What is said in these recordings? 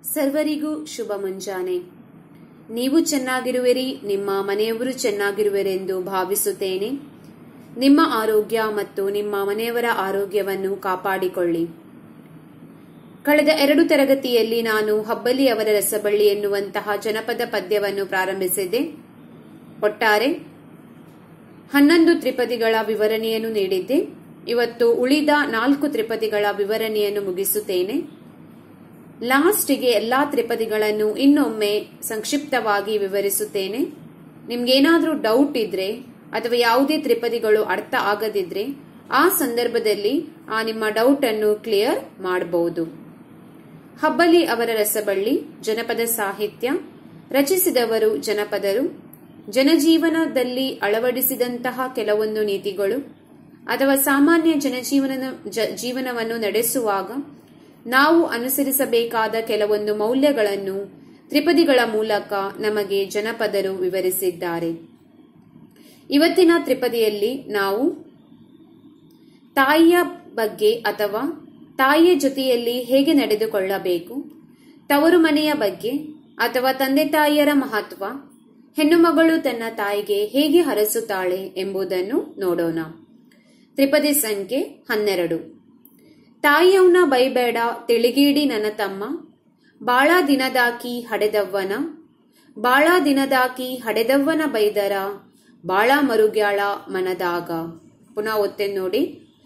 ಸರ್ವರಿಗೂ ಶುಭ ಮುಂಜಾನೆ ನೀವು ಚೆನ್ನಾಗಿರುವಿರಿ ನಿಮ್ಮ ಮನೆಯವರು ಚೆನ್ನಾಗಿರುವಿರೆಂದು ಭಾವಿಸುತ್ತೇನೆ ನಿಮ್ಮ ಆರೋಗ್ಯ ಮತ್ತು ನಿಮ್ಮ ಮನೆಯವರ ಆರೋಗ್ಯವನ್ನು ಕಾಪಾಡಿಕೊಳ್ಳಿ ಕಳೆದ ಎರಡು ತರಗತಿಯಲ್ಲಿ ನಾನು ಹಬ್ಬಲಿ ಅವರ ರಸಬಳ್ಳಿ ಎನ್ನುವಂತಹ ಜನಪದ ಪದ್ಯವನ್ನು ಪ್ರಾರಂಭಿಸಿದ್ದೆ ಒಟ್ಟಾರೆ ಹನ್ನೊಂದು ತ್ರಿಪದಿಗಳ ವಿವರಣೆಯನ್ನು ನೀಡಿದ್ದೆ ಇವತ್ತು ಉಳಿದ ನಾಲ್ಕು ತ್ರಿಪದಿಗಳ ವಿವರಣೆಯನ್ನು ಮುಗಿಸುತ್ತೇನೆ ಲಾಸ್ಟ್ಗೆ ಎಲ್ಲಾ ತ್ರಿಪದಿಗಳನ್ನು ಇನ್ನೊಮ್ಮೆ ಸಂಕ್ಷಿಪ್ತವಾಗಿ ವಿವರಿಸುತ್ತೇನೆ ನಿಮ್ಗೇನಾದ್ರೂ ಡೌಟ್ ಇದ್ರೆ ಅಥವಾ ಯಾವುದೇ ತ್ರಿಪದಿಗಳು ಅರ್ಥ ಆಗದಿದ್ರೆ ಆ ಸಂದರ್ಭದಲ್ಲಿ ಆ ನಿಮ್ಮ ಡೌಟ್ ಅನ್ನು ಕ್ಲಿಯರ್ ಮಾಡಬಹುದು ಹಬ್ಬಲಿ ಅವರ ರಸಬಳ್ಳಿ ಜನಪದ ಸಾಹಿತ್ಯ ರಚಿಸಿದವರು ಜನಪದರು ಜನಜೀವನದಲ್ಲಿ ಅಳವಡಿಸಿದಂತಹ ಕೆಲವೊಂದು ನೀತಿಗಳು ಅಥವಾ ಸಾಮಾನ್ಯ ಜನಜೀವನ ಜೀವನವನ್ನು ನಡೆಸುವಾಗ ನಾವು ಅನುಸರಿಸಬೇಕಾದ ಕೆಲವೊಂದು ಮೌಲ್ಯಗಳನ್ನು ತ್ರಿಪದಿಗಳ ಮೂಲಕ ನಮಗೆ ಜನಪದರು ವಿವರಿಸಿದ್ದಾರೆ ಇವತ್ತಿನ ತ್ರಿಪದಿಯಲ್ಲಿ ನಾವು ತಾಯಿಯ ಬಗ್ಗೆ ಅಥವಾ ತಾಯಿಯ ಜೊತೆಯಲ್ಲಿ ಹೇಗೆ ನಡೆದುಕೊಳ್ಳಬೇಕು ತವರು ಮನೆಯ ಬಗ್ಗೆ ಅಥವಾ ತಂದೆ ತಾಯಿಯರ ಮಹತ್ವ ಹೆಣ್ಣುಮಗಳು ತನ್ನ ತಾಯಿಗೆ ಹೇಗೆ ಹರಸುತ್ತಾಳೆ ಎಂಬುದನ್ನು ನೋಡೋಣ ತ್ರಿಪದಿ ಸಂಖ್ಯೆ ಹನ್ನೆರಡು ತಾಯಿಯವನ ಬೈಬೇಡ ತಿಳಿಗೀಡಿ ನನ್ನ ತಮ್ಮ ಬಾಳ ದಿನದಾಕಿ ಹಡೆದವ್ವನ ಬಾಳ ದಿನದಾಕಿ ಹಡೆದವ್ವನ ಬೈದರ ಬಾಳ ಮರುಗ್ಯಾಳ ಮನದಾಗ ಪುನಃ ಒತ್ತೆ ನೋಡಿ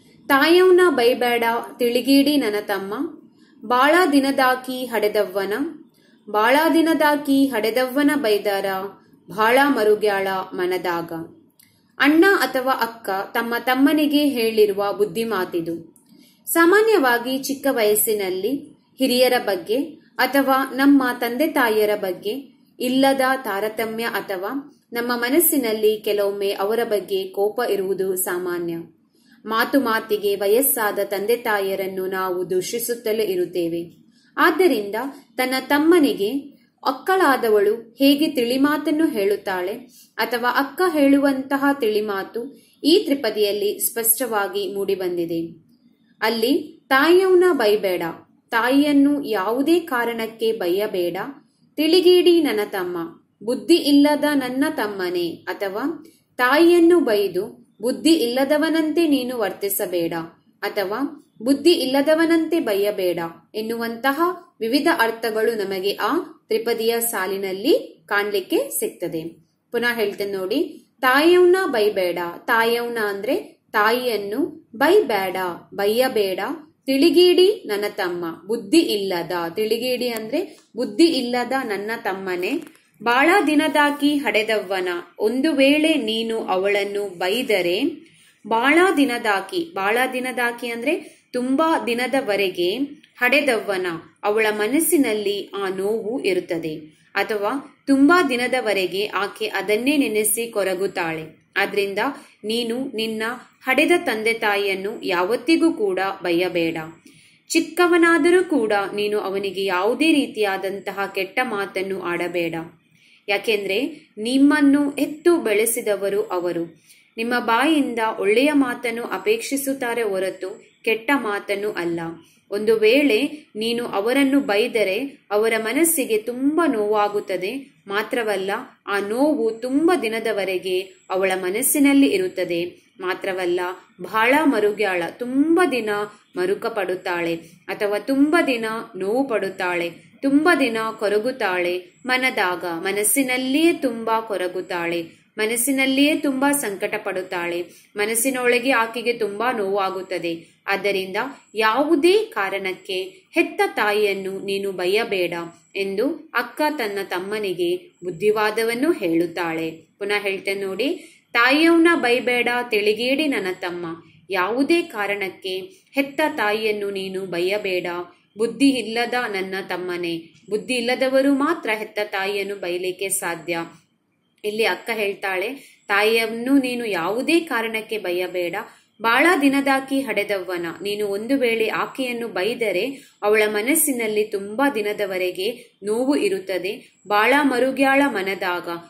ತಾಯವ್ನ ಬೈಬೇಡ ತಿಳಿಗೀಡಿ ನನ್ನ ತಮ್ಮ ಬಾಳ ದಿನದಾಕಿ ಹಡೆದವ್ವನ ಬಾಳ ದಿನದಾಕಿ ಹಡೆದವ್ವನ ಬೈದಾರ ಬಾಳ ಮರುಗ್ಯಾಳ ಮನದಾಗ ಅಣ್ಣ ಅಥವಾ ಅಕ್ಕ ತಮ್ಮ ತಮ್ಮನಿಗೆ ಹೇಳಿರುವ ಬುದ್ಧಿಮಾತಿದು ಸಾಮಾನ್ಯವಾಗಿ ಚಿಕ್ಕ ವಯಸ್ಸಿನಲ್ಲಿ ಹಿರಿಯರ ಬಗ್ಗೆ ಅಥವಾ ನಮ್ಮ ತಂದೆ ತಾಯಿಯರ ಬಗ್ಗೆ ಇಲ್ಲದ ತಾರತಮ್ಯ ಅಥವಾ ನಮ್ಮ ಮನಸ್ಸಿನಲ್ಲಿ ಕೆಲವೊಮ್ಮೆ ಅವರ ಬಗ್ಗೆ ಕೋಪ ಇರುವುದು ಸಾಮಾನ್ಯ ಮಾತು ಮಾತಿಗೆ ವಯಸ್ಸಾದ ತಂದೆ ತಾಯಿಯರನ್ನು ನಾವು ದೂಷಿಸುತ್ತಲೇ ಇರುತ್ತೇವೆ ಆದ್ದರಿಂದ ತನ್ನ ತಮ್ಮನಿಗೆ ಅಕ್ಕಳಾದವಳು ಹೇಗೆ ತಿಳಿಮಾತನ್ನು ಹೇಳುತ್ತಾಳೆ ಅಥವಾ ಅಕ್ಕ ಹೇಳುವಂತಹ ತಿಳಿಮಾತು ಈ ತ್ರಿಪದಿಯಲ್ಲಿ ಸ್ಪಷ್ಟವಾಗಿ ಮೂಡಿಬಂದಿದೆ ಅಲ್ಲಿ ತಾಯಿಯವನ ಬೈಬೇಡ ತಾಯಿಯನ್ನು ಯಾವುದೇ ಕಾರಣಕ್ಕೆ ಬೈಯಬೇಡ ತಿಳಿಗೀಡಿ ನನ್ನ ತಮ್ಮ ಬುದ್ಧಿ ಇಲ್ಲದ ನನ್ನ ತಮ್ಮನೇ ಅಥವಾ ತಾಯಿಯನ್ನು ಬೈದು ಬುದ್ಧಿ ಇಲ್ಲದವನಂತೆ ನೀನು ವರ್ತಿಸಬೇಡ ಅಥವಾ ಬುದ್ಧಿ ಇಲ್ಲದವನಂತೆ ಬೈಯಬೇಡ ಎನ್ನುವಂತಹ ವಿವಿಧ ಅರ್ಥಗಳು ನಮಗೆ ಆ ತ್ರಿಪದಿಯ ಸಾಲಿನಲ್ಲಿ ಕಾಣ್ಲಿಕ್ಕೆ ಸಿಗ್ತದೆ ಪುನಃ ಹೇಳ್ತೇನೆ ನೋಡಿ ತಾಯಿಯವನ ಬೈಬೇಡ ತಾಯಿಯವನ ಅಂದ್ರೆ ತಾಯಿಯನ್ನು ಬೈಬೇಡ ಬೈಯಬೇಡ ತಿಳಿಗೀಡಿ ನನ್ನ ತಮ್ಮ ಬುದ್ಧಿ ಇಲ್ಲದ ತಿಳಿಗೀಡಿ ಅಂದ್ರೆ ಬುದ್ಧಿ ಇಲ್ಲದ ನನ್ನ ತಮ್ಮನೆ ಬಾಳ ದಿನದಾಕಿ ಹಡೆದವ್ವನ ಒಂದು ವೇಳೆ ನೀನು ಅವಳನ್ನು ಬೈದರೆ ಬಾಳ ದಿನದಾಕಿ ಬಾಳ ದಿನದಾಕಿ ಅಂದ್ರೆ ತುಂಬಾ ದಿನದವರೆಗೆ ಹಡೆದವ್ವನ ಅವಳ ಮನಸ್ಸಿನಲ್ಲಿ ಆ ನೋವು ಇರುತ್ತದೆ ಅಥವಾ ತುಂಬಾ ದಿನದವರೆಗೆ ಆಕೆ ಅದನ್ನೇ ನೆನೆಸಿ ಕೊರಗುತ್ತಾಳೆ ಆದ್ರಿಂದ ನೀನು ನಿನ್ನ ಹಡೆದ ತಂದೆ ತಾಯಿಯನ್ನು ಯಾವತ್ತಿಗೂ ಕೂಡ ಬೈಯಬೇಡ ಚಿಕ್ಕವನಾದರೂ ಕೂಡ ನೀನು ಅವನಿಗೆ ಯಾವುದೇ ರೀತಿಯಾದಂತಹ ಕೆಟ್ಟ ಮಾತನ್ನು ಆಡಬೇಡ ಯಾಕೆಂದ್ರೆ ನಿಮ್ಮನ್ನು ಎತ್ತು ಬೆಳೆಸಿದವರು ಅವರು ನಿಮ್ಮ ಬಾಯಿಂದ ಒಳ್ಳೆಯ ಮಾತನ್ನು ಅಪೇಕ್ಷಿಸುತ್ತಾರೆ ಹೊರತು ಕೆಟ್ಟ ಮಾತನ್ನು ಅಲ್ಲ ಒಂದು ವೇಳೆ ನೀನು ಅವರನ್ನು ಬೈದರೆ ಅವರ ಮನಸ್ಸಿಗೆ ತುಂಬಾ ನೋವಾಗುತ್ತದೆ ಮಾತ್ರವಲ್ಲ ಆ ನೋವು ತುಂಬ ದಿನದವರೆಗೆ ಅವಳ ಮನಸ್ಸಿನಲ್ಲಿ ಇರುತ್ತದೆ ಮಾತ್ರವಲ್ಲ ಬಹಳ ಮರುಗ್ಯಾಳ ತುಂಬ ದಿನ ಮರುಕ ಪಡುತ್ತಾಳೆ ಅಥವಾ ತುಂಬ ದಿನ ನೋವು ಪಡುತ್ತಾಳೆ ತುಂಬ ದಿನ ಕೊರಗುತ್ತಾಳೆ ಮನದಾಗ ಮನಸ್ಸಿನಲ್ಲಿಯೇ ತುಂಬಾ ಕೊರಗುತ್ತಾಳೆ ಮನಸ್ಸಿನಲ್ಲಿಯೇ ತುಂಬಾ ಸಂಕಟ ಪಡುತ್ತಾಳೆ ಮನಸ್ಸಿನೊಳಗೆ ಆಕೆಗೆ ತುಂಬಾ ನೋವಾಗುತ್ತದೆ ಆದ್ದರಿಂದ ಯಾವುದೇ ಕಾರಣಕ್ಕೆ ಹೆತ್ತ ತಾಯಿಯನ್ನು ನೀನು ಬೈಯಬೇಡ ಎಂದು ಅಕ್ಕ ತನ್ನ ತಮ್ಮನಿಗೆ ಬುದ್ಧಿವಾದವನ್ನು ಹೇಳುತ್ತಾಳೆ ಪುನಃ ಹೇಳ್ತೇನೆ ನೋಡಿ ತಾಯಿಯವನ ಬೈಬೇಡ ತಿಳಿಗೇಡಿ ನನ್ನ ತಮ್ಮ ಯಾವುದೇ ಕಾರಣಕ್ಕೆ ಹೆತ್ತ ತಾಯಿಯನ್ನು ನೀನು ಬೈಯಬೇಡ ಬುದ್ಧಿ ಇಲ್ಲದ ನನ್ನ ತಮ್ಮನೇ ಬುದ್ಧಿ ಇಲ್ಲದವರು ಮಾತ್ರ ಹೆತ್ತ ತಾಯಿಯನ್ನು ಬೈಲಿಕ್ಕೆ ಸಾಧ್ಯ ಇಲ್ಲಿ ಅಕ್ಕ ಹೇಳ್ತಾಳೆ ತಾಯಿಯನ್ನು ನೀನು ಯಾವುದೇ ಕಾರಣಕ್ಕೆ ಬೈಯಬೇಡ ಬಾಳ ದಿನದಾಕಿ ಹಡೆದವ್ವನ ನೀನು ಒಂದು ವೇಳೆ ಆಕೆಯನ್ನು ಬೈದರೆ ಅವಳ ಮನಸ್ಸಿನಲ್ಲಿ ತುಂಬಾ ದಿನದವರೆಗೆ ನೋವು ಇರುತ್ತದೆ ಬಾಳ ಮರುಗ್ಯಾಳ ಮನದಾಗ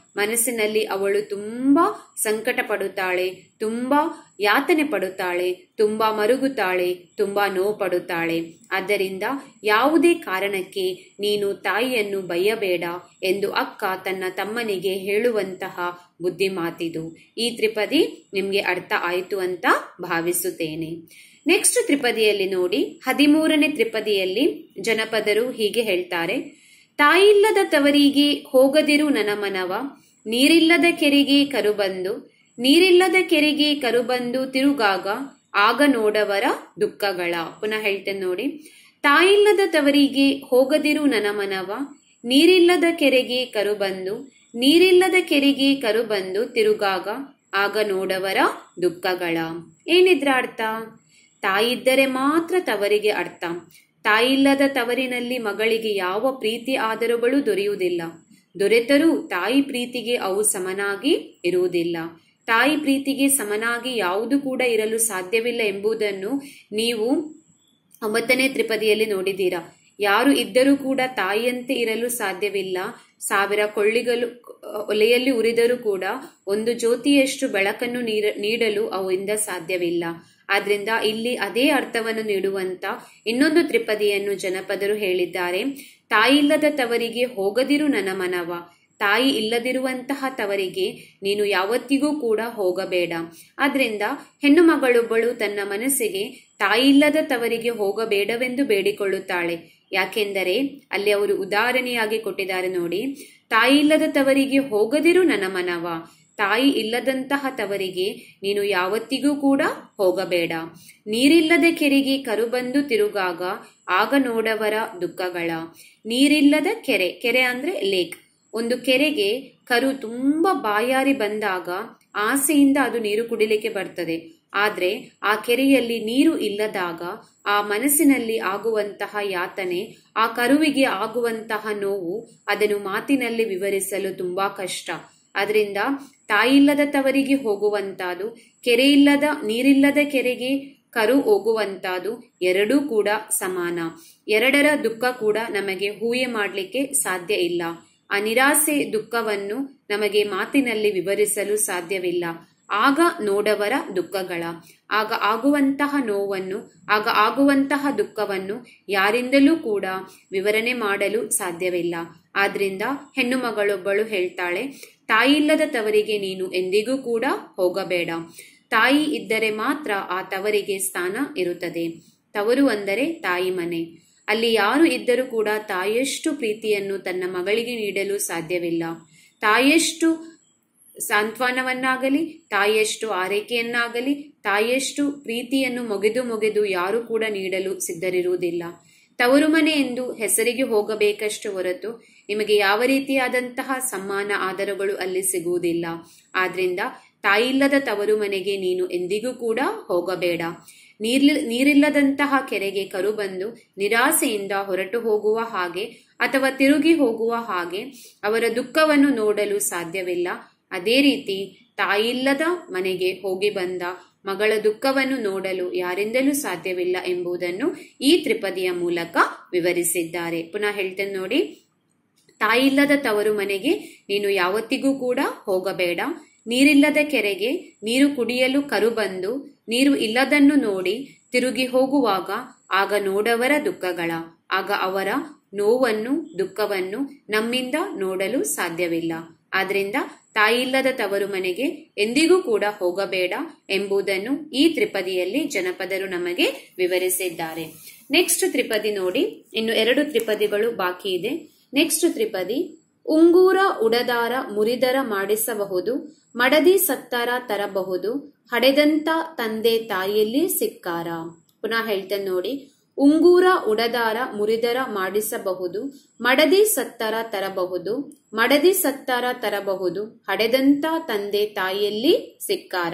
ಮನಸ್ಸಿನಲ್ಲಿ ಅವಳು ತುಂಬಾ ಸಂಕಟ ಪಡುತ್ತಾಳೆ ತುಂಬಾ ಯಾತನೆ ಪಡುತ್ತಾಳೆ ತುಂಬಾ ಮರುಗುತ್ತಾಳೆ ತುಂಬಾ ನೋವು ಪಡುತ್ತಾಳೆ ಆದ್ದರಿಂದ ಯಾವುದೇ ಕಾರಣಕ್ಕೆ ನೀನು ತಾಯಿಯನ್ನು ಬಯ್ಯಬೇಡ ಎಂದು ಅಕ್ಕ ತನ್ನ ತಮ್ಮನಿಗೆ ಹೇಳುವಂತಹ ಬುದ್ಧಿ ಮಾತಿದು ಈ ತ್ರಿಪದಿ ನಿಮ್ಗೆ ಅರ್ಥ ಆಯಿತು ಅಂತ ಭಾವಿಸುತ್ತೇನೆ ನೆಕ್ಸ್ಟ್ ತ್ರಿಪದಿಯಲ್ಲಿ ನೋಡಿ ಹದಿಮೂರನೇ ತ್ರಿಪದಿಯಲ್ಲಿ ಜನಪದರು ಹೀಗೆ ಹೇಳ್ತಾರೆ ತಾಯಿಲ್ಲದ ತವರಿಗೆ ಹೋಗದಿರು ನನ್ನ ಮನವ ನೀರಿಲ್ಲದ ಕೆರೆಗೆ ಕರುಬಂದು ನೀರಿಲ್ಲದ ಕೆರೆಗೆ ಕರುಬಂದು ತಿರುಗಾಗ ಆಗ ನೋಡವರ ದುಃಖಗಳ ಪುನಃ ಹೇಳ್ತೇನೆ ನೋಡಿ ತಾಯಿಲ್ಲದ ತವರಿಗೆ ಹೋಗದಿರು ನನ್ನ ಮನವ ನೀರಿಲ್ಲದ ಕೆರೆಗೆ ಕರುಬಂದು ನೀರಿಲ್ಲದ ಕೆರೆಗೆ ಕರುಬಂದು ತಿರುಗಾಗ ಆಗ ನೋಡವರ ದುಃಖಗಳ ಏನಿದ್ರ ಅರ್ಥ ತಾಯಿದ್ದರೆ ಮಾತ್ರ ತವರಿಗೆ ಅರ್ಥ ತಾಯಿಲ್ಲದ ತವರಿನಲ್ಲಿ ಮಗಳಿಗೆ ಯಾವ ಪ್ರೀತಿ ಆದರಗಳು ದೊರೆಯುವುದಿಲ್ಲ ದೊರೆತರೂ ತಾಯಿ ಪ್ರೀತಿಗೆ ಅವು ಸಮನಾಗಿ ಇರುವುದಿಲ್ಲ ತಾಯಿ ಪ್ರೀತಿಗೆ ಸಮನಾಗಿ ಯಾವುದು ಕೂಡ ಇರಲು ಸಾಧ್ಯವಿಲ್ಲ ಎಂಬುದನ್ನು ನೀವು ಒಂಬತ್ತನೇ ತ್ರಿಪದಿಯಲ್ಲಿ ನೋಡಿದ್ದೀರಾ ಯಾರು ಇದ್ದರೂ ಕೂಡ ತಾಯಿಯಂತೆ ಇರಲು ಸಾಧ್ಯವಿಲ್ಲ ಸಾವಿರ ಕೊಳ್ಳಿಗಳು ಒಲೆಯಲ್ಲಿ ಉರಿದರೂ ಕೂಡ ಒಂದು ಜ್ಯೋತಿಯಷ್ಟು ಬೆಳಕನ್ನು ನೀಡಲು ಅವಿಂದ ಸಾಧ್ಯವಿಲ್ಲ ಆದ್ರಿಂದ ಇಲ್ಲಿ ಅದೇ ಅರ್ಥವನ್ನು ನೀಡುವಂತ ಇನ್ನೊಂದು ತ್ರಿಪದಿಯನ್ನು ಜನಪದರು ಹೇಳಿದ್ದಾರೆ ತಾಯಿಲ್ಲದ ತವರಿಗೆ ಹೋಗದಿರು ನನ್ನ ಮನವ ತಾಯಿ ಇಲ್ಲದಿರುವಂತಹ ತವರಿಗೆ ನೀನು ಯಾವತ್ತಿಗೂ ಕೂಡ ಹೋಗಬೇಡ ಆದ್ರಿಂದ ಹೆಣ್ಣು ಮಗಳೊಬ್ಬಳು ತನ್ನ ಮನಸ್ಸಿಗೆ ತಾಯಿಲ್ಲದ ತವರಿಗೆ ಹೋಗಬೇಡವೆಂದು ಬೇಡಿಕೊಳ್ಳುತ್ತಾಳೆ ಯಾಕೆಂದರೆ ಅಲ್ಲಿ ಅವರು ಉದಾಹರಣೆಯಾಗಿ ಕೊಟ್ಟಿದ್ದಾರೆ ನೋಡಿ ತಾಯಿಲ್ಲದ ತವರಿಗೆ ಹೋಗದಿರು ನನ್ನ ಮನವ ತಾಯಿ ಇಲ್ಲದಂತಹ ತವರಿಗೆ ನೀನು ಯಾವತ್ತಿಗೂ ಕೂಡ ಹೋಗಬೇಡ ನೀರಿಲ್ಲದ ಕೆರೆಗೆ ಕರುಬಂದು ತಿರುಗಾಗ ಆಗ ನೋಡವರ ದುಃಖಗಳ ನೀರಿಲ್ಲದ ಕೆರೆ ಕೆರೆ ಅಂದ್ರೆ ಲೇಕ್ ಒಂದು ಕೆರೆಗೆ ಕರು ತುಂಬಾ ಬಾಯಾರಿ ಬಂದಾಗ ಆಸೆಯಿಂದ ಅದು ನೀರು ಕುಡಿಲಿಕ್ಕೆ ಬರ್ತದೆ ಆದ್ರೆ ಆ ಕೆರೆಯಲ್ಲಿ ನೀರು ಇಲ್ಲದಾಗ ಆ ಮನಸ್ಸಿನಲ್ಲಿ ಆಗುವಂತಹ ಯಾತನೆ ಆ ಕರುವಿಗೆ ಆಗುವಂತಹ ನೋವು ಅದನ್ನು ಮಾತಿನಲ್ಲಿ ವಿವರಿಸಲು ತುಂಬಾ ಕಷ್ಟ ಅದರಿಂದ ತಾಯಿಲ್ಲದ ತವರಿಗೆ ಹೋಗುವಂತಾದು ಕೆರೆಯಿಲ್ಲದ ನೀರಿಲ್ಲದ ಕೆರೆಗೆ ಕರು ಹೋಗುವಂತಾದು ಎರಡೂ ಕೂಡ ಸಮಾನ ಎರಡರ ದುಃಖ ಕೂಡ ನಮಗೆ ಹೂಯೆ ಮಾಡಲಿಕ್ಕೆ ಸಾಧ್ಯ ಇಲ್ಲ ಆ ನಿರಾಸೆ ದುಃಖವನ್ನು ನಮಗೆ ಮಾತಿನಲ್ಲಿ ವಿವರಿಸಲು ಸಾಧ್ಯವಿಲ್ಲ ಆಗ ನೋಡವರ ದುಃಖಗಳ ಆಗ ಆಗುವಂತಹ ನೋವನ್ನು ಆಗ ಆಗುವಂತಹ ದುಃಖವನ್ನು ಯಾರಿಂದಲೂ ಕೂಡ ವಿವರಣೆ ಮಾಡಲು ಸಾಧ್ಯವಿಲ್ಲ ಆದ್ರಿಂದ ಹೆಣ್ಣು ಮಗಳೊಬ್ಬಳು ಹೇಳ್ತಾಳೆ ತಾಯಿಲ್ಲದ ತವರಿಗೆ ನೀನು ಎಂದಿಗೂ ಕೂಡ ಹೋಗಬೇಡ ತಾಯಿ ಇದ್ದರೆ ಮಾತ್ರ ಆ ತವರಿಗೆ ಸ್ಥಾನ ಇರುತ್ತದೆ ತವರು ಅಂದರೆ ತಾಯಿ ಮನೆ ಅಲ್ಲಿ ಯಾರು ಇದ್ದರೂ ಕೂಡ ತಾಯಿಯಷ್ಟು ಪ್ರೀತಿಯನ್ನು ತನ್ನ ಮಗಳಿಗೆ ನೀಡಲು ಸಾಧ್ಯವಿಲ್ಲ ತಾಯಿಯಷ್ಟು ಸಾಂತ್ವನವನ್ನಾಗಲಿ ತಾಯಿಯಷ್ಟು ಆರೈಕೆಯನ್ನಾಗಲಿ ತಾಯಿಯಷ್ಟು ಪ್ರೀತಿಯನ್ನು ಮೊಗೆದು ಮೊಗೆದು ಯಾರು ಕೂಡ ನೀಡಲು ಸಿದ್ಧರಿರುವುದಿಲ್ಲ ತವರು ಮನೆ ಎಂದು ಹೆಸರಿಗೆ ಹೋಗಬೇಕಷ್ಟು ಹೊರತು ನಿಮಗೆ ಯಾವ ರೀತಿಯಾದಂತಹ ಸಮ್ಮಾನ ಆಧಾರಗಳು ಅಲ್ಲಿ ಸಿಗುವುದಿಲ್ಲ ಆದ್ರಿಂದ ತಾಯಿಲ್ಲದ ತವರು ಮನೆಗೆ ನೀನು ಎಂದಿಗೂ ಕೂಡ ಹೋಗಬೇಡ ನೀರ್ಲಿ ನೀರಿಲ್ಲದಂತಹ ಕೆರೆಗೆ ಕರು ಬಂದು ನಿರಾಸೆಯಿಂದ ಹೊರಟು ಹೋಗುವ ಹಾಗೆ ಅಥವಾ ತಿರುಗಿ ಹೋಗುವ ಹಾಗೆ ಅವರ ದುಃಖವನ್ನು ನೋಡಲು ಸಾಧ್ಯವಿಲ್ಲ ಅದೇ ರೀತಿ ತಾಯಿಲ್ಲದ ಮನೆಗೆ ಹೋಗಿ ಬಂದ ಮಗಳ ದುಃಖವನ್ನು ನೋಡಲು ಯಾರಿಂದಲೂ ಸಾಧ್ಯವಿಲ್ಲ ಎಂಬುದನ್ನು ಈ ತ್ರಿಪದಿಯ ಮೂಲಕ ವಿವರಿಸಿದ್ದಾರೆ ಪುನಃ ಹೇಳ್ತೇನೆ ನೋಡಿ ತಾಯಿಲ್ಲದ ತವರು ಮನೆಗೆ ನೀನು ಯಾವತ್ತಿಗೂ ಕೂಡ ಹೋಗಬೇಡ ನೀರಿಲ್ಲದ ಕೆರೆಗೆ ನೀರು ಕುಡಿಯಲು ಕರು ಬಂದು ನೀರು ಇಲ್ಲದನ್ನು ನೋಡಿ ತಿರುಗಿ ಹೋಗುವಾಗ ಆಗ ನೋಡವರ ದುಃಖಗಳ ಆಗ ಅವರ ನೋವನ್ನು ದುಃಖವನ್ನು ನಮ್ಮಿಂದ ನೋಡಲು ಸಾಧ್ಯವಿಲ್ಲ ಆದ್ರಿಂದ ತಾಯಿಲ್ಲದ ತವರು ಮನೆಗೆ ಎಂದಿಗೂ ಕೂಡ ಹೋಗಬೇಡ ಎಂಬುದನ್ನು ಈ ತ್ರಿಪದಿಯಲ್ಲಿ ಜನಪದರು ನಮಗೆ ವಿವರಿಸಿದ್ದಾರೆ ನೆಕ್ಸ್ಟ್ ತ್ರಿಪದಿ ನೋಡಿ ಇನ್ನು ಎರಡು ತ್ರಿಪದಿಗಳು ಬಾಕಿ ಇದೆ ನೆಕ್ಸ್ಟ್ ತ್ರಿಪದಿ ಉಂಗೂರ ಉಡದಾರ ಮುರಿದರ ಮಾಡಿಸಬಹುದು ಮಡದಿ ಸತ್ತಾರ ತರಬಹುದು ಹಡೆದಂತ ತಂದೆ ತಾಯಿಯಲ್ಲಿ ಸಿಕ್ಕಾರ ಪುನಃ ಹೇಳ್ತೇನೆ ನೋಡಿ ಉಂಗೂರ ಉಡದಾರ ಮುರಿದರ ಮಾಡಿಸಬಹುದು ಮಡದಿ ಸತ್ತರ ತರಬಹುದು ಮಡದಿ ಸತ್ತಾರ ತರಬಹುದು ಹಡೆದಂತ ತಂದೆ ತಾಯಿಯಲ್ಲಿ ಸಿಕ್ಕಾರ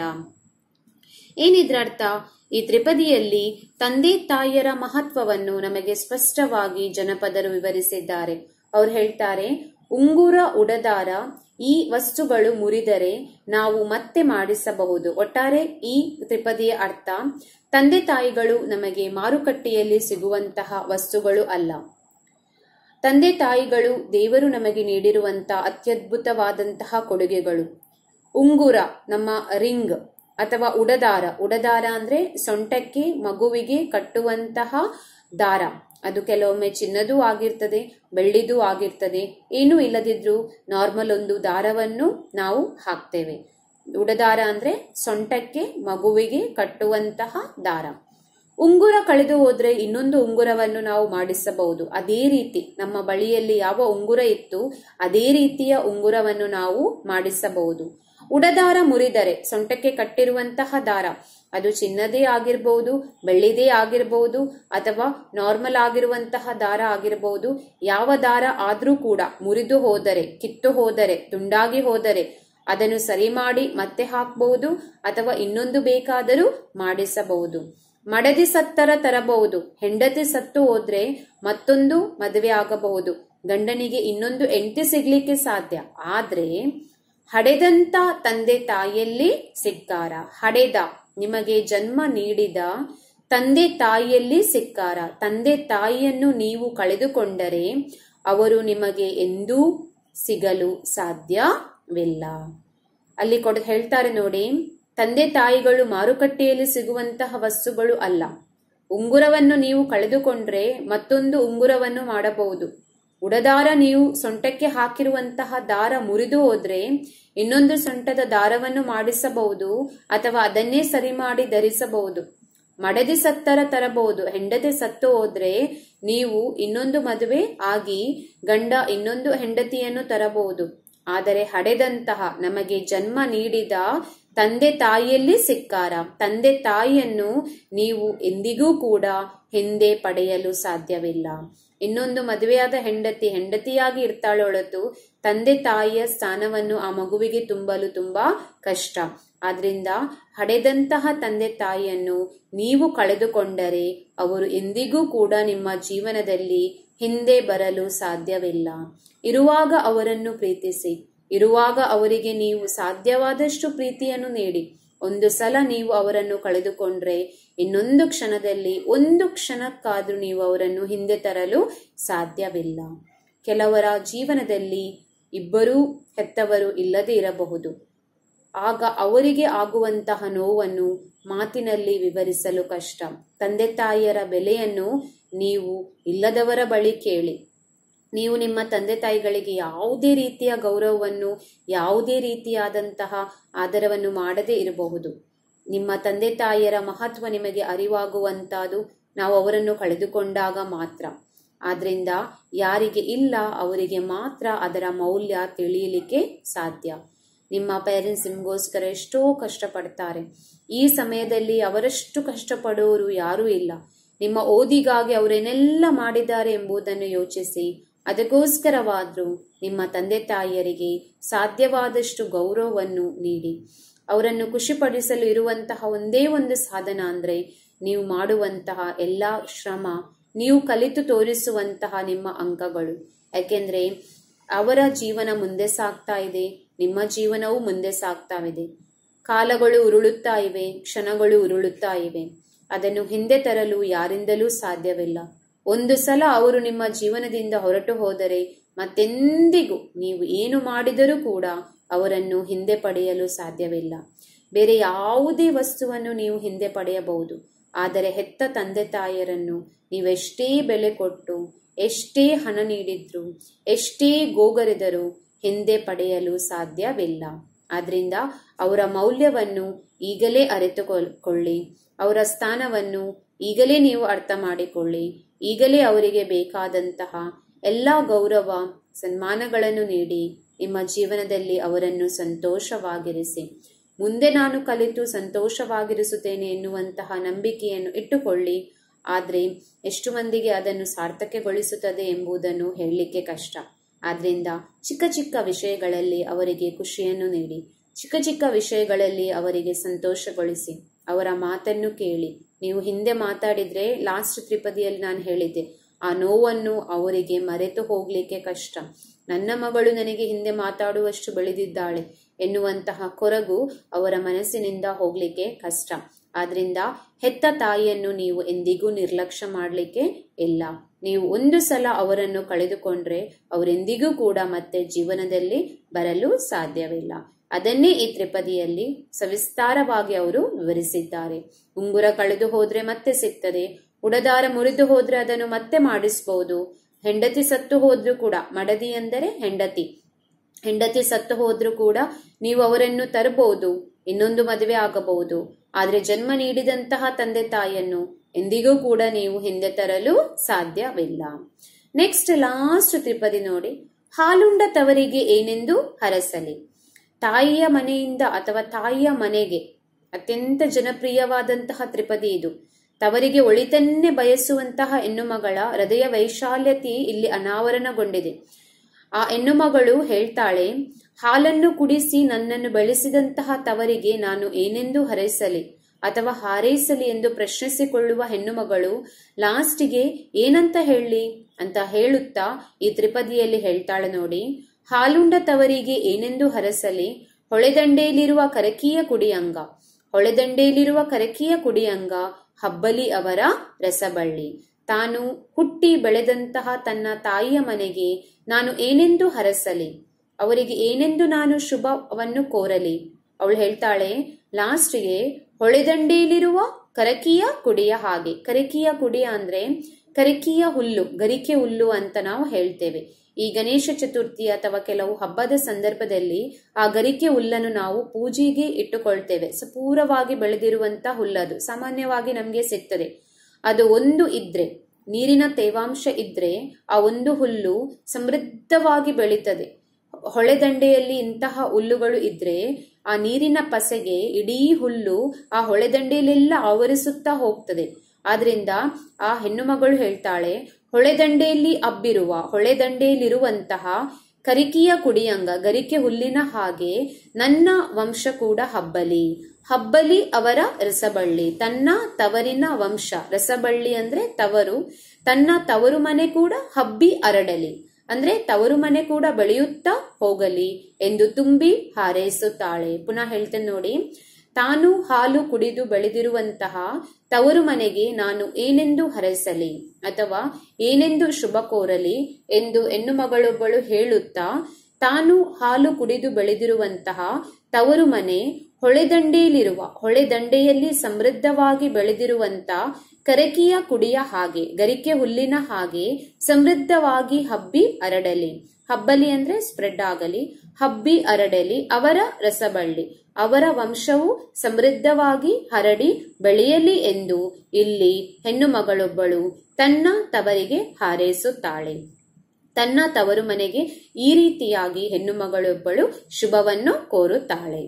ಏನಿದ್ರ ಅರ್ಥ ಈ ತ್ರಿಪದಿಯಲ್ಲಿ ತಂದೆ ತಾಯಿಯರ ಮಹತ್ವವನ್ನು ನಮಗೆ ಸ್ಪಷ್ಟವಾಗಿ ಜನಪದರು ವಿವರಿಸಿದ್ದಾರೆ ಅವ್ರು ಹೇಳ್ತಾರೆ ಉಂಗುರ ಉಡದಾರ ಈ ವಸ್ತುಗಳು ಮುರಿದರೆ ನಾವು ಮತ್ತೆ ಮಾಡಿಸಬಹುದು ಒಟ್ಟಾರೆ ಈ ತ್ರಿಪದಿಯ ಅರ್ಥ ತಂದೆ ತಾಯಿಗಳು ನಮಗೆ ಮಾರುಕಟ್ಟೆಯಲ್ಲಿ ಸಿಗುವಂತಹ ವಸ್ತುಗಳು ಅಲ್ಲ ತಂದೆ ತಾಯಿಗಳು ದೇವರು ನಮಗೆ ನೀಡಿರುವಂತಹ ಅತ್ಯದ್ಭುತವಾದಂತಹ ಕೊಡುಗೆಗಳು ಉಂಗುರ ನಮ್ಮ ರಿಂಗ್ ಅಥವಾ ಉಡದಾರ ಉಡದಾರ ಅಂದ್ರೆ ಸೊಂಟಕ್ಕೆ ಮಗುವಿಗೆ ಕಟ್ಟುವಂತಹ ದಾರ ಅದು ಕೆಲವೊಮ್ಮೆ ಚಿನ್ನದೂ ಆಗಿರ್ತದೆ ಬೆಳ್ಳಿದೂ ಆಗಿರ್ತದೆ ಏನೂ ಇಲ್ಲದಿದ್ರೂ ನಾರ್ಮಲ್ ಒಂದು ದಾರವನ್ನು ನಾವು ಹಾಕ್ತೇವೆ ಉಡದಾರ ಅಂದ್ರೆ ಸೊಂಟಕ್ಕೆ ಮಗುವಿಗೆ ಕಟ್ಟುವಂತಹ ದಾರ ಉಂಗುರ ಕಳೆದು ಹೋದ್ರೆ ಇನ್ನೊಂದು ಉಂಗುರವನ್ನು ನಾವು ಮಾಡಿಸಬಹುದು ಅದೇ ರೀತಿ ನಮ್ಮ ಬಳಿಯಲ್ಲಿ ಯಾವ ಉಂಗುರ ಇತ್ತು ಅದೇ ರೀತಿಯ ಉಂಗುರವನ್ನು ನಾವು ಮಾಡಿಸಬಹುದು ಉಡದಾರ ಮುರಿದರೆ ಸೊಂಟಕ್ಕೆ ಕಟ್ಟಿರುವಂತಹ ದಾರ ಅದು ಚಿನ್ನದೇ ಆಗಿರಬಹುದು ಬೆಳ್ಳಿದೇ ಆಗಿರಬಹುದು ಅಥವಾ ನಾರ್ಮಲ್ ಆಗಿರುವಂತಹ ದಾರ ಆಗಿರಬಹುದು ಯಾವ ದಾರ ಆದ್ರೂ ಕೂಡ ಮುರಿದು ಹೋದರೆ ಕಿತ್ತು ಹೋದರೆ ತುಂಡಾಗಿ ಹೋದರೆ ಅದನ್ನು ಸರಿ ಮಾಡಿ ಮತ್ತೆ ಹಾಕಬಹುದು ಅಥವಾ ಇನ್ನೊಂದು ಬೇಕಾದರೂ ಮಾಡಿಸಬಹುದು ಮಡದಿ ಸತ್ತರ ತರಬಹುದು ಹೆಂಡತಿ ಸತ್ತು ಹೋದ್ರೆ ಮತ್ತೊಂದು ಮದುವೆ ಆಗಬಹುದು ಗಂಡನಿಗೆ ಇನ್ನೊಂದು ಎಂಟಿ ಸಿಗ್ಲಿಕ್ಕೆ ಸಾಧ್ಯ ಆದ್ರೆ ಹಡೆದಂತ ತಂದೆ ತಾಯಿಯಲ್ಲಿ ಸಿಕ್ಕಾರ ಹಡೆದ ನಿಮಗೆ ಜನ್ಮ ನೀಡಿದ ತಂದೆ ತಾಯಿಯಲ್ಲಿ ಸಿಕ್ಕಾರ ತಂದೆ ತಾಯಿಯನ್ನು ನೀವು ಕಳೆದುಕೊಂಡರೆ ಅವರು ನಿಮಗೆ ಎಂದೂ ಸಿಗಲು ಸಾಧ್ಯವಿಲ್ಲ ಅಲ್ಲಿ ಕೊಡ ಹೇಳ್ತಾರೆ ನೋಡಿ ತಂದೆ ತಾಯಿಗಳು ಮಾರುಕಟ್ಟೆಯಲ್ಲಿ ಸಿಗುವಂತಹ ವಸ್ತುಗಳು ಅಲ್ಲ ಉಂಗುರವನ್ನು ನೀವು ಕಳೆದುಕೊಂಡ್ರೆ ಮತ್ತೊಂದು ಉಂಗುರವನ್ನು ಮಾಡಬಹುದು ಉಡದಾರ ನೀವು ಸೊಂಟಕ್ಕೆ ಹಾಕಿರುವಂತಹ ದಾರ ಮುರಿದು ಹೋದ್ರೆ ಇನ್ನೊಂದು ಸೊಂಟದ ದಾರವನ್ನು ಮಾಡಿಸಬಹುದು ಅಥವಾ ಅದನ್ನೇ ಸರಿ ಮಾಡಿ ಧರಿಸಬಹುದು ಮಡದಿ ಸತ್ತರ ತರಬಹುದು ಹೆಂಡತಿ ಸತ್ತು ಹೋದ್ರೆ ನೀವು ಇನ್ನೊಂದು ಮದುವೆ ಆಗಿ ಗಂಡ ಇನ್ನೊಂದು ಹೆಂಡತಿಯನ್ನು ತರಬಹುದು ಆದರೆ ಹಡೆದಂತಹ ನಮಗೆ ಜನ್ಮ ನೀಡಿದ ತಂದೆ ತಾಯಿಯಲ್ಲಿ ಸಿಕ್ಕಾರ ತಂದೆ ತಾಯಿಯನ್ನು ನೀವು ಎಂದಿಗೂ ಕೂಡ ಹಿಂದೆ ಪಡೆಯಲು ಸಾಧ್ಯವಿಲ್ಲ ಇನ್ನೊಂದು ಮದುವೆಯಾದ ಹೆಂಡತಿ ಹೆಂಡತಿಯಾಗಿ ಇರ್ತಾಳೊಳತು ತಂದೆ ತಾಯಿಯ ಸ್ಥಾನವನ್ನು ಆ ಮಗುವಿಗೆ ತುಂಬಲು ತುಂಬಾ ಕಷ್ಟ ಆದ್ರಿಂದ ಹಡೆದಂತಹ ತಂದೆ ತಾಯಿಯನ್ನು ನೀವು ಕಳೆದುಕೊಂಡರೆ ಅವರು ಎಂದಿಗೂ ಕೂಡ ನಿಮ್ಮ ಜೀವನದಲ್ಲಿ ಹಿಂದೆ ಬರಲು ಸಾಧ್ಯವಿಲ್ಲ ಇರುವಾಗ ಅವರನ್ನು ಪ್ರೀತಿಸಿ ಇರುವಾಗ ಅವರಿಗೆ ನೀವು ಸಾಧ್ಯವಾದಷ್ಟು ಪ್ರೀತಿಯನ್ನು ನೀಡಿ ಒಂದು ಸಲ ನೀವು ಅವರನ್ನು ಕಳೆದುಕೊಂಡ್ರೆ ಇನ್ನೊಂದು ಕ್ಷಣದಲ್ಲಿ ಒಂದು ಕ್ಷಣಕ್ಕಾದ್ರೂ ನೀವು ಅವರನ್ನು ಹಿಂದೆ ತರಲು ಸಾಧ್ಯವಿಲ್ಲ ಕೆಲವರ ಜೀವನದಲ್ಲಿ ಇಬ್ಬರೂ ಹೆತ್ತವರು ಇಲ್ಲದೆ ಇರಬಹುದು ಆಗ ಅವರಿಗೆ ಆಗುವಂತಹ ನೋವನ್ನು ಮಾತಿನಲ್ಲಿ ವಿವರಿಸಲು ಕಷ್ಟ ತಂದೆ ತಾಯಿಯರ ಬೆಲೆಯನ್ನು ನೀವು ಇಲ್ಲದವರ ಬಳಿ ಕೇಳಿ ನೀವು ನಿಮ್ಮ ತಂದೆ ತಾಯಿಗಳಿಗೆ ಯಾವುದೇ ರೀತಿಯ ಗೌರವವನ್ನು ಯಾವುದೇ ರೀತಿಯಾದಂತಹ ಆದರವನ್ನು ಮಾಡದೇ ಇರಬಹುದು ನಿಮ್ಮ ತಂದೆ ತಾಯಿಯರ ಮಹತ್ವ ನಿಮಗೆ ಅರಿವಾಗುವಂತಹದ್ದು ನಾವು ಅವರನ್ನು ಕಳೆದುಕೊಂಡಾಗ ಮಾತ್ರ ಆದ್ರಿಂದ ಯಾರಿಗೆ ಇಲ್ಲ ಅವರಿಗೆ ಮಾತ್ರ ಅದರ ಮೌಲ್ಯ ತಿಳಿಯಲಿಕ್ಕೆ ಸಾಧ್ಯ ನಿಮ್ಮ ಪೇರೆಂಟ್ಸ್ ನಿಮಗೋಸ್ಕರ ಎಷ್ಟೋ ಕಷ್ಟಪಡ್ತಾರೆ ಈ ಸಮಯದಲ್ಲಿ ಅವರಷ್ಟು ಕಷ್ಟಪಡೋರು ಯಾರೂ ಇಲ್ಲ ನಿಮ್ಮ ಓದಿಗಾಗಿ ಅವರೇನೆಲ್ಲ ಮಾಡಿದ್ದಾರೆ ಎಂಬುದನ್ನು ಯೋಚಿಸಿ ಅದಕ್ಕೋಸ್ಕರವಾದ್ರೂ ನಿಮ್ಮ ತಂದೆ ತಾಯಿಯರಿಗೆ ಸಾಧ್ಯವಾದಷ್ಟು ಗೌರವವನ್ನು ನೀಡಿ ಅವರನ್ನು ಖುಷಿಪಡಿಸಲು ಇರುವಂತಹ ಒಂದೇ ಒಂದು ಸಾಧನ ಅಂದ್ರೆ ನೀವು ಮಾಡುವಂತಹ ಎಲ್ಲಾ ಶ್ರಮ ನೀವು ಕಲಿತು ತೋರಿಸುವಂತಹ ನಿಮ್ಮ ಅಂಕಗಳು ಯಾಕೆಂದ್ರೆ ಅವರ ಜೀವನ ಮುಂದೆ ಸಾಗ್ತಾ ಇದೆ ನಿಮ್ಮ ಜೀವನವೂ ಮುಂದೆ ಸಾಗ್ತಾ ಇದೆ ಕಾಲಗಳು ಉರುಳುತ್ತಾ ಇವೆ ಕ್ಷಣಗಳು ಉರುಳುತ್ತಾ ಇವೆ ಅದನ್ನು ಹಿಂದೆ ತರಲು ಯಾರಿಂದಲೂ ಸಾಧ್ಯವಿಲ್ಲ ಒಂದು ಸಲ ಅವರು ನಿಮ್ಮ ಜೀವನದಿಂದ ಹೊರಟು ಹೋದರೆ ಮತ್ತೆಂದಿಗೂ ನೀವು ಏನು ಮಾಡಿದರೂ ಕೂಡ ಅವರನ್ನು ಹಿಂದೆ ಪಡೆಯಲು ಸಾಧ್ಯವಿಲ್ಲ ಬೇರೆ ಯಾವುದೇ ವಸ್ತುವನ್ನು ನೀವು ಹಿಂದೆ ಪಡೆಯಬಹುದು ಆದರೆ ಹೆತ್ತ ತಂದೆ ತಾಯಿಯರನ್ನು ನೀವೆಷ್ಟೇ ಬೆಲೆ ಕೊಟ್ಟು ಎಷ್ಟೇ ಹಣ ನೀಡಿದ್ರು ಎಷ್ಟೇ ಗೋಗರೆದರೂ ಹಿಂದೆ ಪಡೆಯಲು ಸಾಧ್ಯವಿಲ್ಲ ಆದ್ರಿಂದ ಅವರ ಮೌಲ್ಯವನ್ನು ಈಗಲೇ ಅರಿತುಕೊಳ್ಳಿ ಅವರ ಸ್ಥಾನವನ್ನು ಈಗಲೇ ನೀವು ಅರ್ಥ ಮಾಡಿಕೊಳ್ಳಿ ಈಗಲೇ ಅವರಿಗೆ ಬೇಕಾದಂತಹ ಎಲ್ಲ ಗೌರವ ಸನ್ಮಾನಗಳನ್ನು ನೀಡಿ ನಿಮ್ಮ ಜೀವನದಲ್ಲಿ ಅವರನ್ನು ಸಂತೋಷವಾಗಿರಿಸಿ ಮುಂದೆ ನಾನು ಕಲಿತು ಸಂತೋಷವಾಗಿರಿಸುತ್ತೇನೆ ಎನ್ನುವಂತಹ ನಂಬಿಕೆಯನ್ನು ಇಟ್ಟುಕೊಳ್ಳಿ ಆದರೆ ಎಷ್ಟು ಮಂದಿಗೆ ಅದನ್ನು ಸಾರ್ಥಕಗೊಳಿಸುತ್ತದೆ ಎಂಬುದನ್ನು ಹೇಳಲಿಕ್ಕೆ ಕಷ್ಟ ಆದ್ರಿಂದ ಚಿಕ್ಕ ಚಿಕ್ಕ ವಿಷಯಗಳಲ್ಲಿ ಅವರಿಗೆ ಖುಷಿಯನ್ನು ನೀಡಿ ಚಿಕ್ಕ ಚಿಕ್ಕ ವಿಷಯಗಳಲ್ಲಿ ಅವರಿಗೆ ಸಂತೋಷಗೊಳಿಸಿ ಅವರ ಮಾತನ್ನು ಕೇಳಿ ನೀವು ಹಿಂದೆ ಮಾತಾಡಿದ್ರೆ ಲಾಸ್ಟ್ ತ್ರಿಪದಿಯಲ್ಲಿ ನಾನು ಹೇಳಿದ್ದೆ ಆ ನೋವನ್ನು ಅವರಿಗೆ ಮರೆತು ಹೋಗ್ಲಿಕ್ಕೆ ಕಷ್ಟ ನನ್ನ ಮಗಳು ನನಗೆ ಹಿಂದೆ ಮಾತಾಡುವಷ್ಟು ಬೆಳೆದಿದ್ದಾಳೆ ಎನ್ನುವಂತಹ ಕೊರಗು ಅವರ ಮನಸ್ಸಿನಿಂದ ಹೋಗ್ಲಿಕ್ಕೆ ಕಷ್ಟ ಆದ್ರಿಂದ ಹೆತ್ತ ತಾಯಿಯನ್ನು ನೀವು ಎಂದಿಗೂ ನಿರ್ಲಕ್ಷ್ಯ ಮಾಡಲಿಕ್ಕೆ ಇಲ್ಲ ನೀವು ಒಂದು ಸಲ ಅವರನ್ನು ಕಳೆದುಕೊಂಡ್ರೆ ಅವರೆಂದಿಗೂ ಕೂಡ ಮತ್ತೆ ಜೀವನದಲ್ಲಿ ಬರಲು ಸಾಧ್ಯವಿಲ್ಲ ಅದನ್ನೇ ಈ ತ್ರಿಪದಿಯಲ್ಲಿ ಸವಿಸ್ತಾರವಾಗಿ ಅವರು ವಿವರಿಸಿದ್ದಾರೆ ಉಂಗುರ ಕಳೆದು ಹೋದ್ರೆ ಮತ್ತೆ ಸಿಗ್ತದೆ ಉಡದಾರ ಮುರಿದು ಹೋದ್ರೆ ಅದನ್ನು ಮತ್ತೆ ಮಾಡಿಸ್ಬೋದು ಹೆಂಡತಿ ಸತ್ತು ಹೋದ್ರೂ ಕೂಡ ಮಡದಿ ಅಂದರೆ ಹೆಂಡತಿ ಹೆಂಡತಿ ಸತ್ತು ಹೋದ್ರೂ ಕೂಡ ನೀವು ಅವರನ್ನು ತರಬಹುದು ಇನ್ನೊಂದು ಮದುವೆ ಆಗಬಹುದು ಆದ್ರೆ ಜನ್ಮ ನೀಡಿದಂತಹ ತಂದೆ ತಾಯಿಯನ್ನು ಎಂದಿಗೂ ಕೂಡ ನೀವು ಹಿಂದೆ ತರಲು ಸಾಧ್ಯವಿಲ್ಲ ನೆಕ್ಸ್ಟ್ ಲಾಸ್ಟ್ ತ್ರಿಪದಿ ನೋಡಿ ಹಾಲುಂಡ ತವರಿಗೆ ಏನೆಂದು ಹರಸಲಿ ತಾಯಿಯ ಮನೆಯಿಂದ ಅಥವಾ ತಾಯಿಯ ಮನೆಗೆ ಅತ್ಯಂತ ಜನಪ್ರಿಯವಾದಂತಹ ತ್ರಿಪದಿ ಇದು ತವರಿಗೆ ಒಳಿತನ್ನೇ ಬಯಸುವಂತಹ ಹೆಣ್ಣುಮಗಳ ಹೃದಯ ವೈಶಾಲ್ಯತೆ ಇಲ್ಲಿ ಅನಾವರಣಗೊಂಡಿದೆ ಆ ಹೆಣ್ಣುಮಗಳು ಹೇಳ್ತಾಳೆ ಹಾಲನ್ನು ಕುಡಿಸಿ ನನ್ನನ್ನು ಬೆಳೆಸಿದಂತಹ ತವರಿಗೆ ನಾನು ಏನೆಂದು ಹರಸಲಿ ಅಥವಾ ಹಾರೈಸಲಿ ಎಂದು ಪ್ರಶ್ನಿಸಿಕೊಳ್ಳುವ ಹೆಣ್ಣುಮಗಳು ಲಾಸ್ಟಿಗೆ ಏನಂತ ಹೇಳಿ ಅಂತ ಹೇಳುತ್ತಾ ಈ ತ್ರಿಪದಿಯಲ್ಲಿ ಹೇಳ್ತಾಳೆ ನೋಡಿ ಹಾಲುಂಡ ತವರಿಗೆ ಏನೆಂದು ಹರಸಲಿ ಹೊಳೆದಂಡೆಯಲ್ಲಿರುವ ಕರಕಿಯ ಕುಡಿಯಂಗ ಹೊಳೆದಂಡೆಯಲ್ಲಿರುವ ಕರಕಿಯ ಕುಡಿಯಂಗ ಹಬ್ಬಲಿ ಅವರ ರಸಬಳ್ಳಿ ತಾನು ಹುಟ್ಟಿ ಬೆಳೆದಂತಹ ತನ್ನ ತಾಯಿಯ ಮನೆಗೆ ನಾನು ಏನೆಂದು ಹರಸಲಿ ಅವರಿಗೆ ಏನೆಂದು ನಾನು ಶುಭವನ್ನು ಕೋರಲಿ ಅವಳು ಹೇಳ್ತಾಳೆ ಲಾಸ್ಟ್ಗೆ ಹೊಳೆದಂಡೆಯಲ್ಲಿರುವ ಕರಕಿಯ ಕುಡಿಯ ಹಾಗೆ ಕರಕಿಯ ಕುಡಿಯ ಅಂದ್ರೆ ಕರಕಿಯ ಹುಲ್ಲು ಗರಿಕೆ ಹುಲ್ಲು ಅಂತ ನಾವು ಹೇಳ್ತೇವೆ ಈ ಗಣೇಶ ಚತುರ್ಥಿ ಅಥವಾ ಕೆಲವು ಹಬ್ಬದ ಸಂದರ್ಭದಲ್ಲಿ ಆ ಗರಿಕೆ ಹುಲ್ಲನ್ನು ನಾವು ಪೂಜೆಗೆ ಇಟ್ಟುಕೊಳ್ತೇವೆ ಸಪೂರವಾಗಿ ಬೆಳೆದಿರುವಂತ ಹುಲ್ಲದು ಸಾಮಾನ್ಯವಾಗಿ ನಮಗೆ ಸಿಗ್ತದೆ ಅದು ಒಂದು ಇದ್ರೆ ನೀರಿನ ತೇವಾಂಶ ಇದ್ರೆ ಆ ಒಂದು ಹುಲ್ಲು ಸಮೃದ್ಧವಾಗಿ ಬೆಳೀತದೆ ಹೊಳೆದಂಡೆಯಲ್ಲಿ ಇಂತಹ ಹುಲ್ಲುಗಳು ಇದ್ರೆ ಆ ನೀರಿನ ಪಸೆಗೆ ಇಡೀ ಹುಲ್ಲು ಆ ಹೊಳೆದಂಡೆಯಲ್ಲೆಲ್ಲ ಆವರಿಸುತ್ತಾ ಹೋಗ್ತದೆ ಆದ್ರಿಂದ ಆ ಹೆಣ್ಣು ಮಗಳು ಹೇಳ್ತಾಳೆ ಹೊಳೆದಂಡೆಯಲ್ಲಿ ಹಬ್ಬಿರುವ ಹೊಳೆದಂಡೆಯಲ್ಲಿರುವಂತಹ ಕರಿಕಿಯ ಕುಡಿಯಂಗ ಗರಿಕೆ ಹುಲ್ಲಿನ ಹಾಗೆ ನನ್ನ ವಂಶ ಕೂಡ ಹಬ್ಬಲಿ ಹಬ್ಬಲಿ ಅವರ ರಸಬಳ್ಳಿ ತನ್ನ ತವರಿನ ವಂಶ ರಸಬಳ್ಳಿ ಅಂದ್ರೆ ತವರು ತನ್ನ ತವರು ಮನೆ ಕೂಡ ಹಬ್ಬಿ ಅರಡಲಿ ಅಂದ್ರೆ ತವರು ಮನೆ ಕೂಡ ಬೆಳೆಯುತ್ತಾ ಹೋಗಲಿ ಎಂದು ತುಂಬಿ ಹಾರೈಸುತ್ತಾಳೆ ಪುನಃ ಹೇಳ್ತೇನೆ ನೋಡಿ ತಾನು ಹಾಲು ಕುಡಿದು ಬೆಳೆದಿರುವಂತಹ ತವರು ಮನೆಗೆ ನಾನು ಏನೆಂದು ಹರಸಲಿ ಅಥವಾ ಏನೆಂದು ಶುಭ ಕೋರಲಿ ಎಂದು ಹೆಣ್ಣು ಮಗಳೊಬ್ಬಳು ಹೇಳುತ್ತಾ ತಾನು ಹಾಲು ಕುಡಿದು ಬೆಳೆದಿರುವಂತಹ ತವರು ಮನೆ ಹೊಳೆದಂಡೆಯಲ್ಲಿರುವ ಹೊಳೆದಂಡೆಯಲ್ಲಿ ಸಮೃದ್ಧವಾಗಿ ಬೆಳೆದಿರುವಂತ ಕರಕಿಯ ಕುಡಿಯ ಹಾಗೆ ಗರಿಕೆ ಹುಲ್ಲಿನ ಹಾಗೆ ಸಮೃದ್ಧವಾಗಿ ಹಬ್ಬಿ ಅರಡಲಿ ಹಬ್ಬಲಿ ಅಂದ್ರೆ ಸ್ಪ್ರೆಡ್ ಆಗಲಿ ಹಬ್ಬಿ ಅರಡಲಿ ಅವರ ರಸಬಳ್ಳಿ ಅವರ ವಂಶವು ಸಮೃದ್ಧವಾಗಿ ಹರಡಿ ಬೆಳೆಯಲಿ ಎಂದು ಇಲ್ಲಿ ಹೆಣ್ಣು ಮಗಳೊಬ್ಬಳು ತನ್ನ ತವರಿಗೆ ಹಾರೈಸುತ್ತಾಳೆ ತನ್ನ ತವರು ಮನೆಗೆ ಈ ರೀತಿಯಾಗಿ ಹೆಣ್ಣು ಮಗಳೊಬ್ಬಳು ಶುಭವನ್ನು ಕೋರುತ್ತಾಳೆ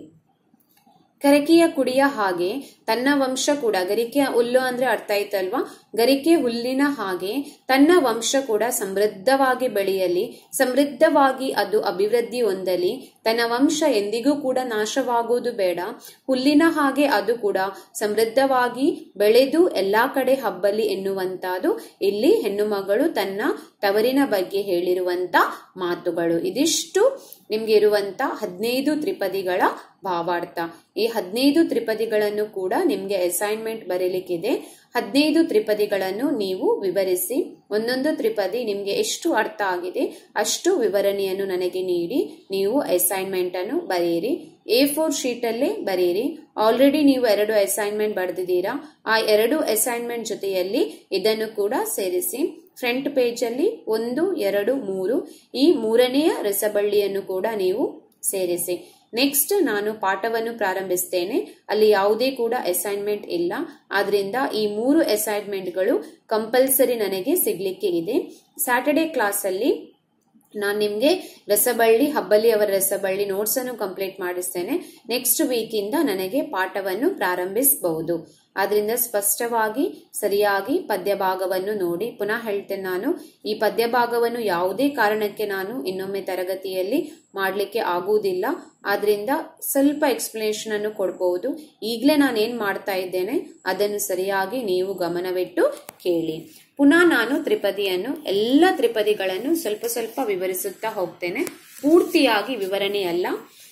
ಕರಕಿಯ ಕುಡಿಯ ಹಾಗೆ ತನ್ನ ವಂಶ ಕೂಡ ಗರಿಕೆ ಹುಲ್ಲು ಅಂದ್ರೆ ಅರ್ಥ ಆಯ್ತಲ್ವಾ ಗರಿಕೆ ಹುಲ್ಲಿನ ಹಾಗೆ ತನ್ನ ವಂಶ ಕೂಡ ಸಮೃದ್ಧವಾಗಿ ಬೆಳೆಯಲಿ ಸಮೃದ್ಧವಾಗಿ ಅದು ಅಭಿವೃದ್ಧಿ ಹೊಂದಲಿ ತನ್ನ ವಂಶ ಎಂದಿಗೂ ಕೂಡ ನಾಶವಾಗುವುದು ಬೇಡ ಹುಲ್ಲಿನ ಹಾಗೆ ಅದು ಕೂಡ ಸಮೃದ್ಧವಾಗಿ ಬೆಳೆದು ಎಲ್ಲಾ ಕಡೆ ಹಬ್ಬಲಿ ಎನ್ನುವಂತಹದ್ದು ಇಲ್ಲಿ ಹೆಣ್ಣು ಮಗಳು ತನ್ನ ತವರಿನ ಬಗ್ಗೆ ಹೇಳಿರುವಂತ ಮಾತುಗಳು ಇದಿಷ್ಟು ನಿಮ್ಗೆ ಇರುವಂತ ಹದಿನೈದು ತ್ರಿಪದಿಗಳ ಭಾವಾರ್ಥ ಈ ಹದಿನೈದು ತ್ರಿಪದಿಗಳನ್ನು ಕೂಡ ನಿಮ್ಗೆ ಅಸೈನ್ಮೆಂಟ್ ಬರೀಲಿಕ್ಕಿದೆ ಹದಿನೈದು ತ್ರಿಪದಿಗಳನ್ನು ನೀವು ವಿವರಿಸಿ ಒಂದೊಂದು ತ್ರಿಪದಿ ನಿಮ್ಗೆ ಎಷ್ಟು ಅರ್ಥ ಆಗಿದೆ ಅಷ್ಟು ವಿವರಣೆಯನ್ನು ನನಗೆ ನೀಡಿ ನೀವು ಅಸೈನ್ಮೆಂಟ್ ಅನ್ನು ಬರೆಯಿರಿ ಎ ಫೋರ್ ಶೀಟ್ ಅಲ್ಲೇ ಬರೆಯಿರಿ ಆಲ್ರೆಡಿ ನೀವು ಎರಡು ಅಸೈನ್ಮೆಂಟ್ ಬರೆದಿದ್ದೀರಾ ಆ ಎರಡು ಅಸೈನ್ಮೆಂಟ್ ಜೊತೆಯಲ್ಲಿ ಇದನ್ನು ಕೂಡ ಸೇರಿಸಿ ಫ್ರಂಟ್ ಪೇಜ್ ಅಲ್ಲಿ ಒಂದು ಎರಡು ಮೂರು ಈ ಮೂರನೆಯ ರಸಬಳ್ಳಿಯನ್ನು ಕೂಡ ನೀವು ಸೇರಿಸಿ ನೆಕ್ಸ್ಟ್ ನಾನು ಪಾಠವನ್ನು ಪ್ರಾರಂಭಿಸ್ತೇನೆ ಅಲ್ಲಿ ಯಾವುದೇ ಕೂಡ ಅಸೈನ್ಮೆಂಟ್ ಇಲ್ಲ ಆದ್ರಿಂದ ಈ ಮೂರು ಅಸೈನ್ಮೆಂಟ್ಗಳು ಕಂಪಲ್ಸರಿ ನನಗೆ ಸಿಗ್ಲಿಕ್ಕೆ ಇದೆ ಸ್ಯಾಟರ್ಡೆ ಕ್ಲಾಸ್ ಅಲ್ಲಿ ನಾನು ನಿಮಗೆ ರಸಬಳ್ಳಿ ಹಬ್ಬಲಿ ಅವರ ರಸಬಳ್ಳಿ ನೋಟ್ಸ್ ಅನ್ನು ಕಂಪ್ಲೀಟ್ ಮಾಡಿಸ್ತೇನೆ ನೆಕ್ಸ್ಟ್ ವೀಕ್ ಇಂದ ನನಗೆ ಪಾಠವನ್ನು ಪ್ರಾರಂಭಿಸಬಹುದು ಆದ್ರಿಂದ ಸ್ಪಷ್ಟವಾಗಿ ಸರಿಯಾಗಿ ಪದ್ಯ ಭಾಗವನ್ನು ನೋಡಿ ಪುನಃ ಹೇಳ್ತೇನೆ ನಾನು ಈ ಪದ್ಯ ಭಾಗವನ್ನು ಯಾವುದೇ ಕಾರಣಕ್ಕೆ ನಾನು ಇನ್ನೊಮ್ಮೆ ತರಗತಿಯಲ್ಲಿ ಮಾಡಲಿಕ್ಕೆ ಆಗುವುದಿಲ್ಲ ಆದ್ರಿಂದ ಸ್ವಲ್ಪ ಎಕ್ಸ್ಪ್ಲನೇಷನ್ ಅನ್ನು ಕೊಡಬಹುದು ಈಗಲೇ ನಾನು ಏನ್ ಮಾಡ್ತಾ ಇದ್ದೇನೆ ಅದನ್ನು ಸರಿಯಾಗಿ ನೀವು ಗಮನವಿಟ್ಟು ಕೇಳಿ ಪುನಃ ನಾನು ತ್ರಿಪದಿಯನ್ನು ಎಲ್ಲ ತ್ರಿಪದಿಗಳನ್ನು ಸ್ವಲ್ಪ ಸ್ವಲ್ಪ ವಿವರಿಸುತ್ತಾ ಹೋಗ್ತೇನೆ ಪೂರ್ತಿಯಾಗಿ ವಿವರಣೆ ಅಲ್ಲ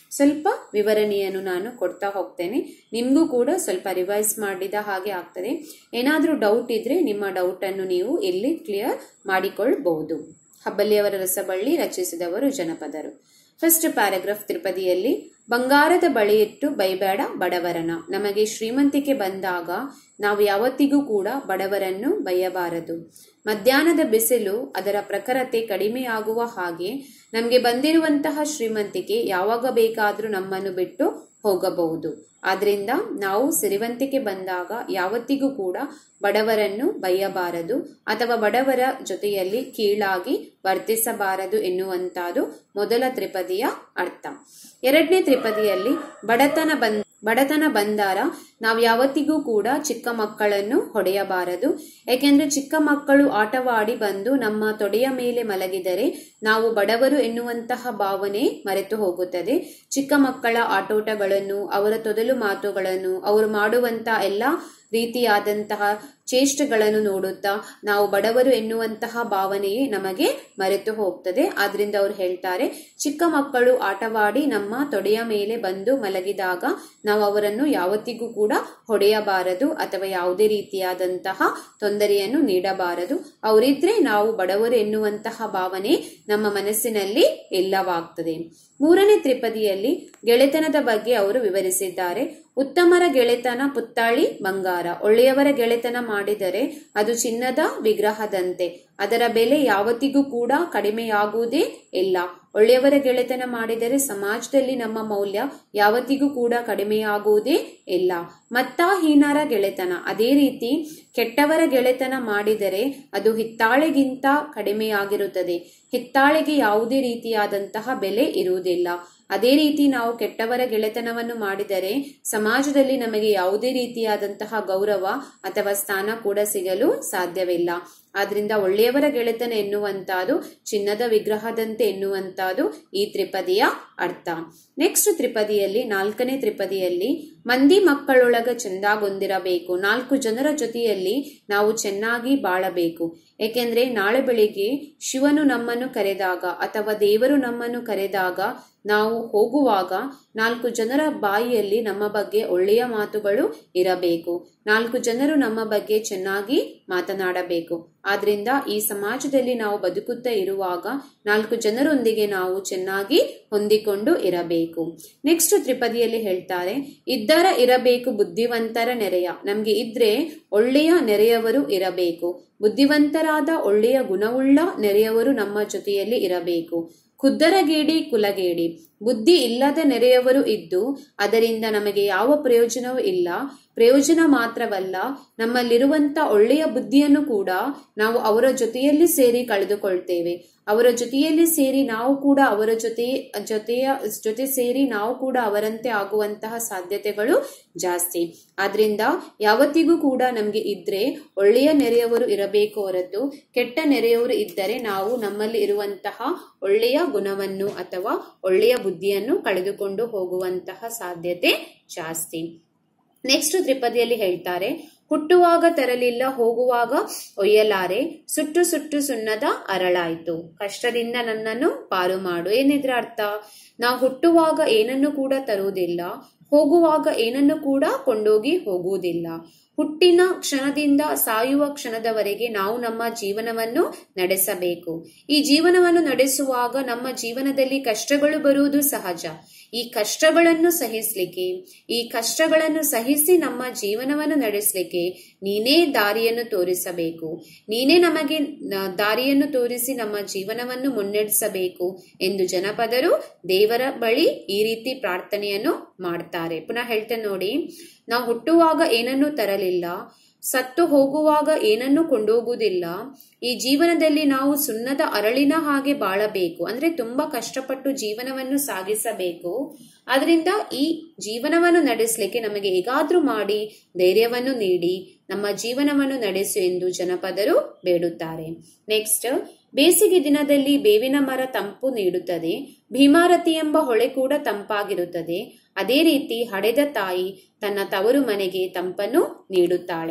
ಸ್ವಲ್ಪ ವಿವರಣೆಯನ್ನು ನಾನು ಕೊಡ್ತಾ ಹೋಗ್ತೇನೆ ನಿಮಗೂ ಕೂಡ ಸ್ವಲ್ಪ ರಿವೈಸ್ ಮಾಡಿದ ಹಾಗೆ ಆಗ್ತದೆ ಏನಾದರೂ ಡೌಟ್ ಇದ್ರೆ ನಿಮ್ಮ ಡೌಟನ್ನು ನೀವು ಇಲ್ಲಿ ಕ್ಲಿಯರ್ ಮಾಡಿಕೊಳ್ಬಹುದು ಹಬ್ಬಲ್ಲಿಯವರ ರಸಬಳ್ಳಿ ರಚಿಸಿದವರು ಜನಪದರು ಫಸ್ಟ್ ಪ್ಯಾರಾಗ್ರಾಫ್ ತ್ರಿಪದಿಯಲ್ಲಿ ಬಂಗಾರದ ಬಳಿಯಿಟ್ಟು ಬೈಬೇಡ ಬಡವರನ ನಮಗೆ ಶ್ರೀಮಂತಿಕೆ ಬಂದಾಗ ನಾವು ಯಾವತ್ತಿಗೂ ಕೂಡ ಬಡವರನ್ನು ಬೈಯಬಾರದು ಮಧ್ಯಾಹ್ನದ ಬಿಸಿಲು ಅದರ ಪ್ರಖರತೆ ಕಡಿಮೆಯಾಗುವ ಹಾಗೆ ನಮಗೆ ಬಂದಿರುವಂತಹ ಶ್ರೀಮಂತಿಕೆ ಯಾವಾಗ ಬೇಕಾದರೂ ನಮ್ಮನ್ನು ಬಿಟ್ಟು ಹೋಗಬಹುದು ಆದ್ರಿಂದ ನಾವು ಸಿರಿವಂತಿಕೆ ಬಂದಾಗ ಯಾವತ್ತಿಗೂ ಕೂಡ ಬಡವರನ್ನು ಬೈಯಬಾರದು ಅಥವಾ ಬಡವರ ಜೊತೆಯಲ್ಲಿ ಕೀಳಾಗಿ ವರ್ತಿಸಬಾರದು ಎನ್ನುವಂತಾದು ಮೊದಲ ತ್ರಿಪದಿಯ ಅರ್ಥ ಎರಡನೇ ತ್ರಿಪದಿಯಲ್ಲಿ ಬಡತನ ಬಂದ ಬಡತನ ಬಂದಾರ ನಾವು ಯಾವತ್ತಿಗೂ ಕೂಡ ಚಿಕ್ಕ ಮಕ್ಕಳನ್ನು ಹೊಡೆಯಬಾರದು ಏಕೆಂದ್ರೆ ಚಿಕ್ಕ ಮಕ್ಕಳು ಆಟವಾಡಿ ಬಂದು ನಮ್ಮ ತೊಡೆಯ ಮೇಲೆ ಮಲಗಿದರೆ ನಾವು ಬಡವರು ಎನ್ನುವಂತಹ ಭಾವನೆ ಮರೆತು ಹೋಗುತ್ತದೆ ಚಿಕ್ಕ ಮಕ್ಕಳ ಆಟೋಟಗಳನ್ನು ಅವರ ತೊದಲು ಮಾತುಗಳನ್ನು ಅವರು ಮಾಡುವಂತಹ ಎಲ್ಲ ರೀತಿಯಾದಂತಹ ಚೇಷ್ಟೆಗಳನ್ನು ನೋಡುತ್ತಾ ನಾವು ಬಡವರು ಎನ್ನುವಂತಹ ಭಾವನೆಯೇ ನಮಗೆ ಮರೆತು ಹೋಗ್ತದೆ ಆದ್ರಿಂದ ಅವರು ಹೇಳ್ತಾರೆ ಚಿಕ್ಕ ಮಕ್ಕಳು ಆಟವಾಡಿ ನಮ್ಮ ತೊಡೆಯ ಮೇಲೆ ಬಂದು ಮಲಗಿದಾಗ ನಾವು ಅವರನ್ನು ಯಾವತ್ತಿಗೂ ಕೂಡ ಹೊಡೆಯಬಾರದು ಅಥವಾ ಯಾವುದೇ ರೀತಿಯಾದಂತಹ ತೊಂದರೆಯನ್ನು ನೀಡಬಾರದು ಅವರಿದ್ರೆ ನಾವು ಬಡವರು ಎನ್ನುವಂತಹ ಭಾವನೆ ನಮ್ಮ ಮನಸ್ಸಿನಲ್ಲಿ ಇಲ್ಲವಾಗ್ತದೆ ಮೂರನೇ ತ್ರಿಪದಿಯಲ್ಲಿ ಗೆಳೆತನದ ಬಗ್ಗೆ ಅವರು ವಿವರಿಸಿದ್ದಾರೆ ಉತ್ತಮರ ಗೆಳೆತನ ಪುತ್ತಾಳಿ ಬಂಗಾರ ಒಳ್ಳೆಯವರ ಗೆಳೆತನ ಮಾಡಿದರೆ ಅದು ಚಿನ್ನದ ವಿಗ್ರಹದಂತೆ ಅದರ ಬೆಲೆ ಯಾವತ್ತಿಗೂ ಕೂಡ ಕಡಿಮೆಯಾಗುವುದೇ ಇಲ್ಲ ಒಳ್ಳೆಯವರ ಗೆಳೆತನ ಮಾಡಿದರೆ ಸಮಾಜದಲ್ಲಿ ನಮ್ಮ ಮೌಲ್ಯ ಯಾವತ್ತಿಗೂ ಕೂಡ ಕಡಿಮೆಯಾಗುವುದೇ ಇಲ್ಲ ಮತ್ತಾಹೀನರ ಗೆಳೆತನ ಅದೇ ರೀತಿ ಕೆಟ್ಟವರ ಗೆಳೆತನ ಮಾಡಿದರೆ ಅದು ಹಿತ್ತಾಳೆಗಿಂತ ಕಡಿಮೆಯಾಗಿರುತ್ತದೆ ಹಿತ್ತಾಳೆಗೆ ಯಾವುದೇ ರೀತಿಯಾದಂತಹ ಬೆಲೆ ಇರುವುದಿಲ್ಲ ಅದೇ ರೀತಿ ನಾವು ಕೆಟ್ಟವರ ಗೆಳೆತನವನ್ನು ಮಾಡಿದರೆ ಸಮಾಜದಲ್ಲಿ ನಮಗೆ ಯಾವುದೇ ರೀತಿಯಾದಂತಹ ಗೌರವ ಅಥವಾ ಸ್ಥಾನ ಕೂಡ ಸಿಗಲು ಸಾಧ್ಯವಿಲ್ಲ ಆದ್ರಿಂದ ಒಳ್ಳೆಯವರ ಗೆಳೆತನ ಎನ್ನುವಂತಾದು ಚಿನ್ನದ ವಿಗ್ರಹದಂತೆ ಎನ್ನುವಂತಾದು ಈ ತ್ರಿಪದಿಯ ಅರ್ಥ ನೆಕ್ಸ್ಟ್ ತ್ರಿಪದಿಯಲ್ಲಿ ನಾಲ್ಕನೇ ತ್ರಿಪದಿಯಲ್ಲಿ ಮಂದಿ ಮಕ್ಕಳೊಳಗ ಚೆಂದಾಗೊಂದಿರಬೇಕು ನಾಲ್ಕು ಜನರ ಜೊತೆಯಲ್ಲಿ ನಾವು ಚೆನ್ನಾಗಿ ಬಾಳಬೇಕು ಏಕೆಂದ್ರೆ ನಾಳೆ ಬೆಳಿಗ್ಗೆ ಶಿವನು ನಮ್ಮನ್ನು ಕರೆದಾಗ ಅಥವಾ ದೇವರು ನಮ್ಮನ್ನು ಕರೆದಾಗ ನಾವು ಹೋಗುವಾಗ ನಾಲ್ಕು ಜನರ ಬಾಯಿಯಲ್ಲಿ ನಮ್ಮ ಬಗ್ಗೆ ಒಳ್ಳೆಯ ಮಾತುಗಳು ಇರಬೇಕು ನಾಲ್ಕು ಜನರು ನಮ್ಮ ಬಗ್ಗೆ ಚೆನ್ನಾಗಿ ಮಾತನಾಡಬೇಕು ಆದ್ರಿಂದ ಈ ಸಮಾಜದಲ್ಲಿ ನಾವು ಬದುಕುತ್ತಾ ಇರುವಾಗ ನಾಲ್ಕು ಜನರೊಂದಿಗೆ ನಾವು ಚೆನ್ನಾಗಿ ಹೊಂದಿಕೊಂಡು ಇರಬೇಕು ನೆಕ್ಸ್ಟ್ ತ್ರಿಪದಿಯಲ್ಲಿ ಹೇಳ್ತಾರೆ ಇದ್ದರ ಇರಬೇಕು ಬುದ್ಧಿವಂತರ ನೆರೆಯ ನಮ್ಗೆ ಇದ್ರೆ ಒಳ್ಳೆಯ ನೆರೆಯವರು ಇರಬೇಕು ಬುದ್ಧಿವಂತರಾದ ಒಳ್ಳೆಯ ಗುಣವುಳ್ಳ ನೆರೆಯವರು ನಮ್ಮ ಜೊತೆಯಲ್ಲಿ ಇರಬೇಕು ಖುದ್ದರಗೇಡಿ ಕುಲಗೇಡಿ ಬುದ್ಧಿ ಇಲ್ಲದ ನೆರೆಯವರು ಇದ್ದು ಅದರಿಂದ ನಮಗೆ ಯಾವ ಪ್ರಯೋಜನವೂ ಇಲ್ಲ ಪ್ರಯೋಜನ ಮಾತ್ರವಲ್ಲ ನಮ್ಮಲ್ಲಿರುವಂತ ಒಳ್ಳೆಯ ಬುದ್ಧಿಯನ್ನು ಕೂಡ ನಾವು ಅವರ ಜೊತೆಯಲ್ಲಿ ಸೇರಿ ಕಳೆದುಕೊಳ್ತೇವೆ ಅವರ ಜೊತೆಯಲ್ಲಿ ಸೇರಿ ನಾವು ಕೂಡ ಅವರ ಜೊತೆ ಜೊತೆಯ ಜೊತೆ ಸೇರಿ ನಾವು ಕೂಡ ಅವರಂತೆ ಆಗುವಂತಹ ಸಾಧ್ಯತೆಗಳು ಜಾಸ್ತಿ ಆದ್ರಿಂದ ಯಾವತ್ತಿಗೂ ಕೂಡ ನಮ್ಗೆ ಇದ್ರೆ ಒಳ್ಳೆಯ ನೆರೆಯವರು ಇರಬೇಕು ಹೊರತು ಕೆಟ್ಟ ನೆರೆಯವರು ಇದ್ದರೆ ನಾವು ನಮ್ಮಲ್ಲಿ ಇರುವಂತಹ ಒಳ್ಳೆಯ ಗುಣವನ್ನು ಅಥವಾ ಒಳ್ಳೆಯ ಬುದ್ಧಿಯನ್ನು ಕಳೆದುಕೊಂಡು ಹೋಗುವಂತಹ ಸಾಧ್ಯತೆ ಜಾಸ್ತಿ ನೆಕ್ಸ್ಟ್ ತ್ರಿಪದಿಯಲ್ಲಿ ಹೇಳ್ತಾರೆ ಹುಟ್ಟುವಾಗ ತರಲಿಲ್ಲ ಹೋಗುವಾಗ ಒಯ್ಯಲಾರೆ ಸುಟ್ಟು ಸುಟ್ಟು ಸುಣ್ಣದ ಅರಳಾಯ್ತು ಕಷ್ಟದಿಂದ ನನ್ನನ್ನು ಪಾರು ಮಾಡು ಏನಿದ್ರ ಅರ್ಥ ನಾವು ಹುಟ್ಟುವಾಗ ಏನನ್ನು ಕೂಡ ತರುವುದಿಲ್ಲ ಹೋಗುವಾಗ ಏನನ್ನು ಕೂಡ ಕೊಂಡೋಗಿ ಹೋಗುವುದಿಲ್ಲ ಹುಟ್ಟಿನ ಕ್ಷಣದಿಂದ ಸಾಯುವ ಕ್ಷಣದವರೆಗೆ ನಾವು ನಮ್ಮ ಜೀವನವನ್ನು ನಡೆಸಬೇಕು ಈ ಜೀವನವನ್ನು ನಡೆಸುವಾಗ ನಮ್ಮ ಜೀವನದಲ್ಲಿ ಕಷ್ಟಗಳು ಬರುವುದು ಸಹಜ ಈ ಕಷ್ಟಗಳನ್ನು ಸಹಿಸ್ಲಿಕ್ಕೆ ಈ ಕಷ್ಟಗಳನ್ನು ಸಹಿಸಿ ನಮ್ಮ ಜೀವನವನ್ನು ನಡೆಸಲಿಕ್ಕೆ ನೀನೇ ದಾರಿಯನ್ನು ತೋರಿಸಬೇಕು ನೀನೇ ನಮಗೆ ದಾರಿಯನ್ನು ತೋರಿಸಿ ನಮ್ಮ ಜೀವನವನ್ನು ಮುನ್ನಡೆಸಬೇಕು ಎಂದು ಜನಪದರು ದೇವರ ಬಳಿ ಈ ರೀತಿ ಪ್ರಾರ್ಥನೆಯನ್ನು ಮಾಡ್ತಾರೆ ಪುನಃ ಹೇಳ್ತೇನೆ ನೋಡಿ ನಾವು ಹುಟ್ಟುವಾಗ ಏನನ್ನೂ ತರಲಿಲ್ಲ ಸತ್ತು ಹೋಗುವಾಗ ಏನನ್ನು ಕೊಂಡೋಗುವುದಿಲ್ಲ ಈ ಜೀವನದಲ್ಲಿ ನಾವು ಸುಣ್ಣದ ಅರಳಿನ ಹಾಗೆ ಬಾಳಬೇಕು ಅಂದ್ರೆ ತುಂಬಾ ಕಷ್ಟಪಟ್ಟು ಜೀವನವನ್ನು ಸಾಗಿಸಬೇಕು ಅದರಿಂದ ಈ ಜೀವನವನ್ನು ನಡೆಸಲಿಕ್ಕೆ ನಮಗೆ ಹೇಗಾದ್ರೂ ಮಾಡಿ ಧೈರ್ಯವನ್ನು ನೀಡಿ ನಮ್ಮ ಜೀವನವನ್ನು ನಡೆಸು ಎಂದು ಜನಪದರು ಬೇಡುತ್ತಾರೆ ನೆಕ್ಸ್ಟ್ ಬೇಸಿಗೆ ದಿನದಲ್ಲಿ ಬೇವಿನ ಮರ ತಂಪು ನೀಡುತ್ತದೆ ಭೀಮಾರತಿ ಎಂಬ ಹೊಳೆ ಕೂಡ ತಂಪಾಗಿರುತ್ತದೆ ಅದೇ ರೀತಿ ಹಡೆದ ತಾಯಿ ತನ್ನ ತವರು ಮನೆಗೆ ತಂಪನ್ನು ನೀಡುತ್ತಾಳೆ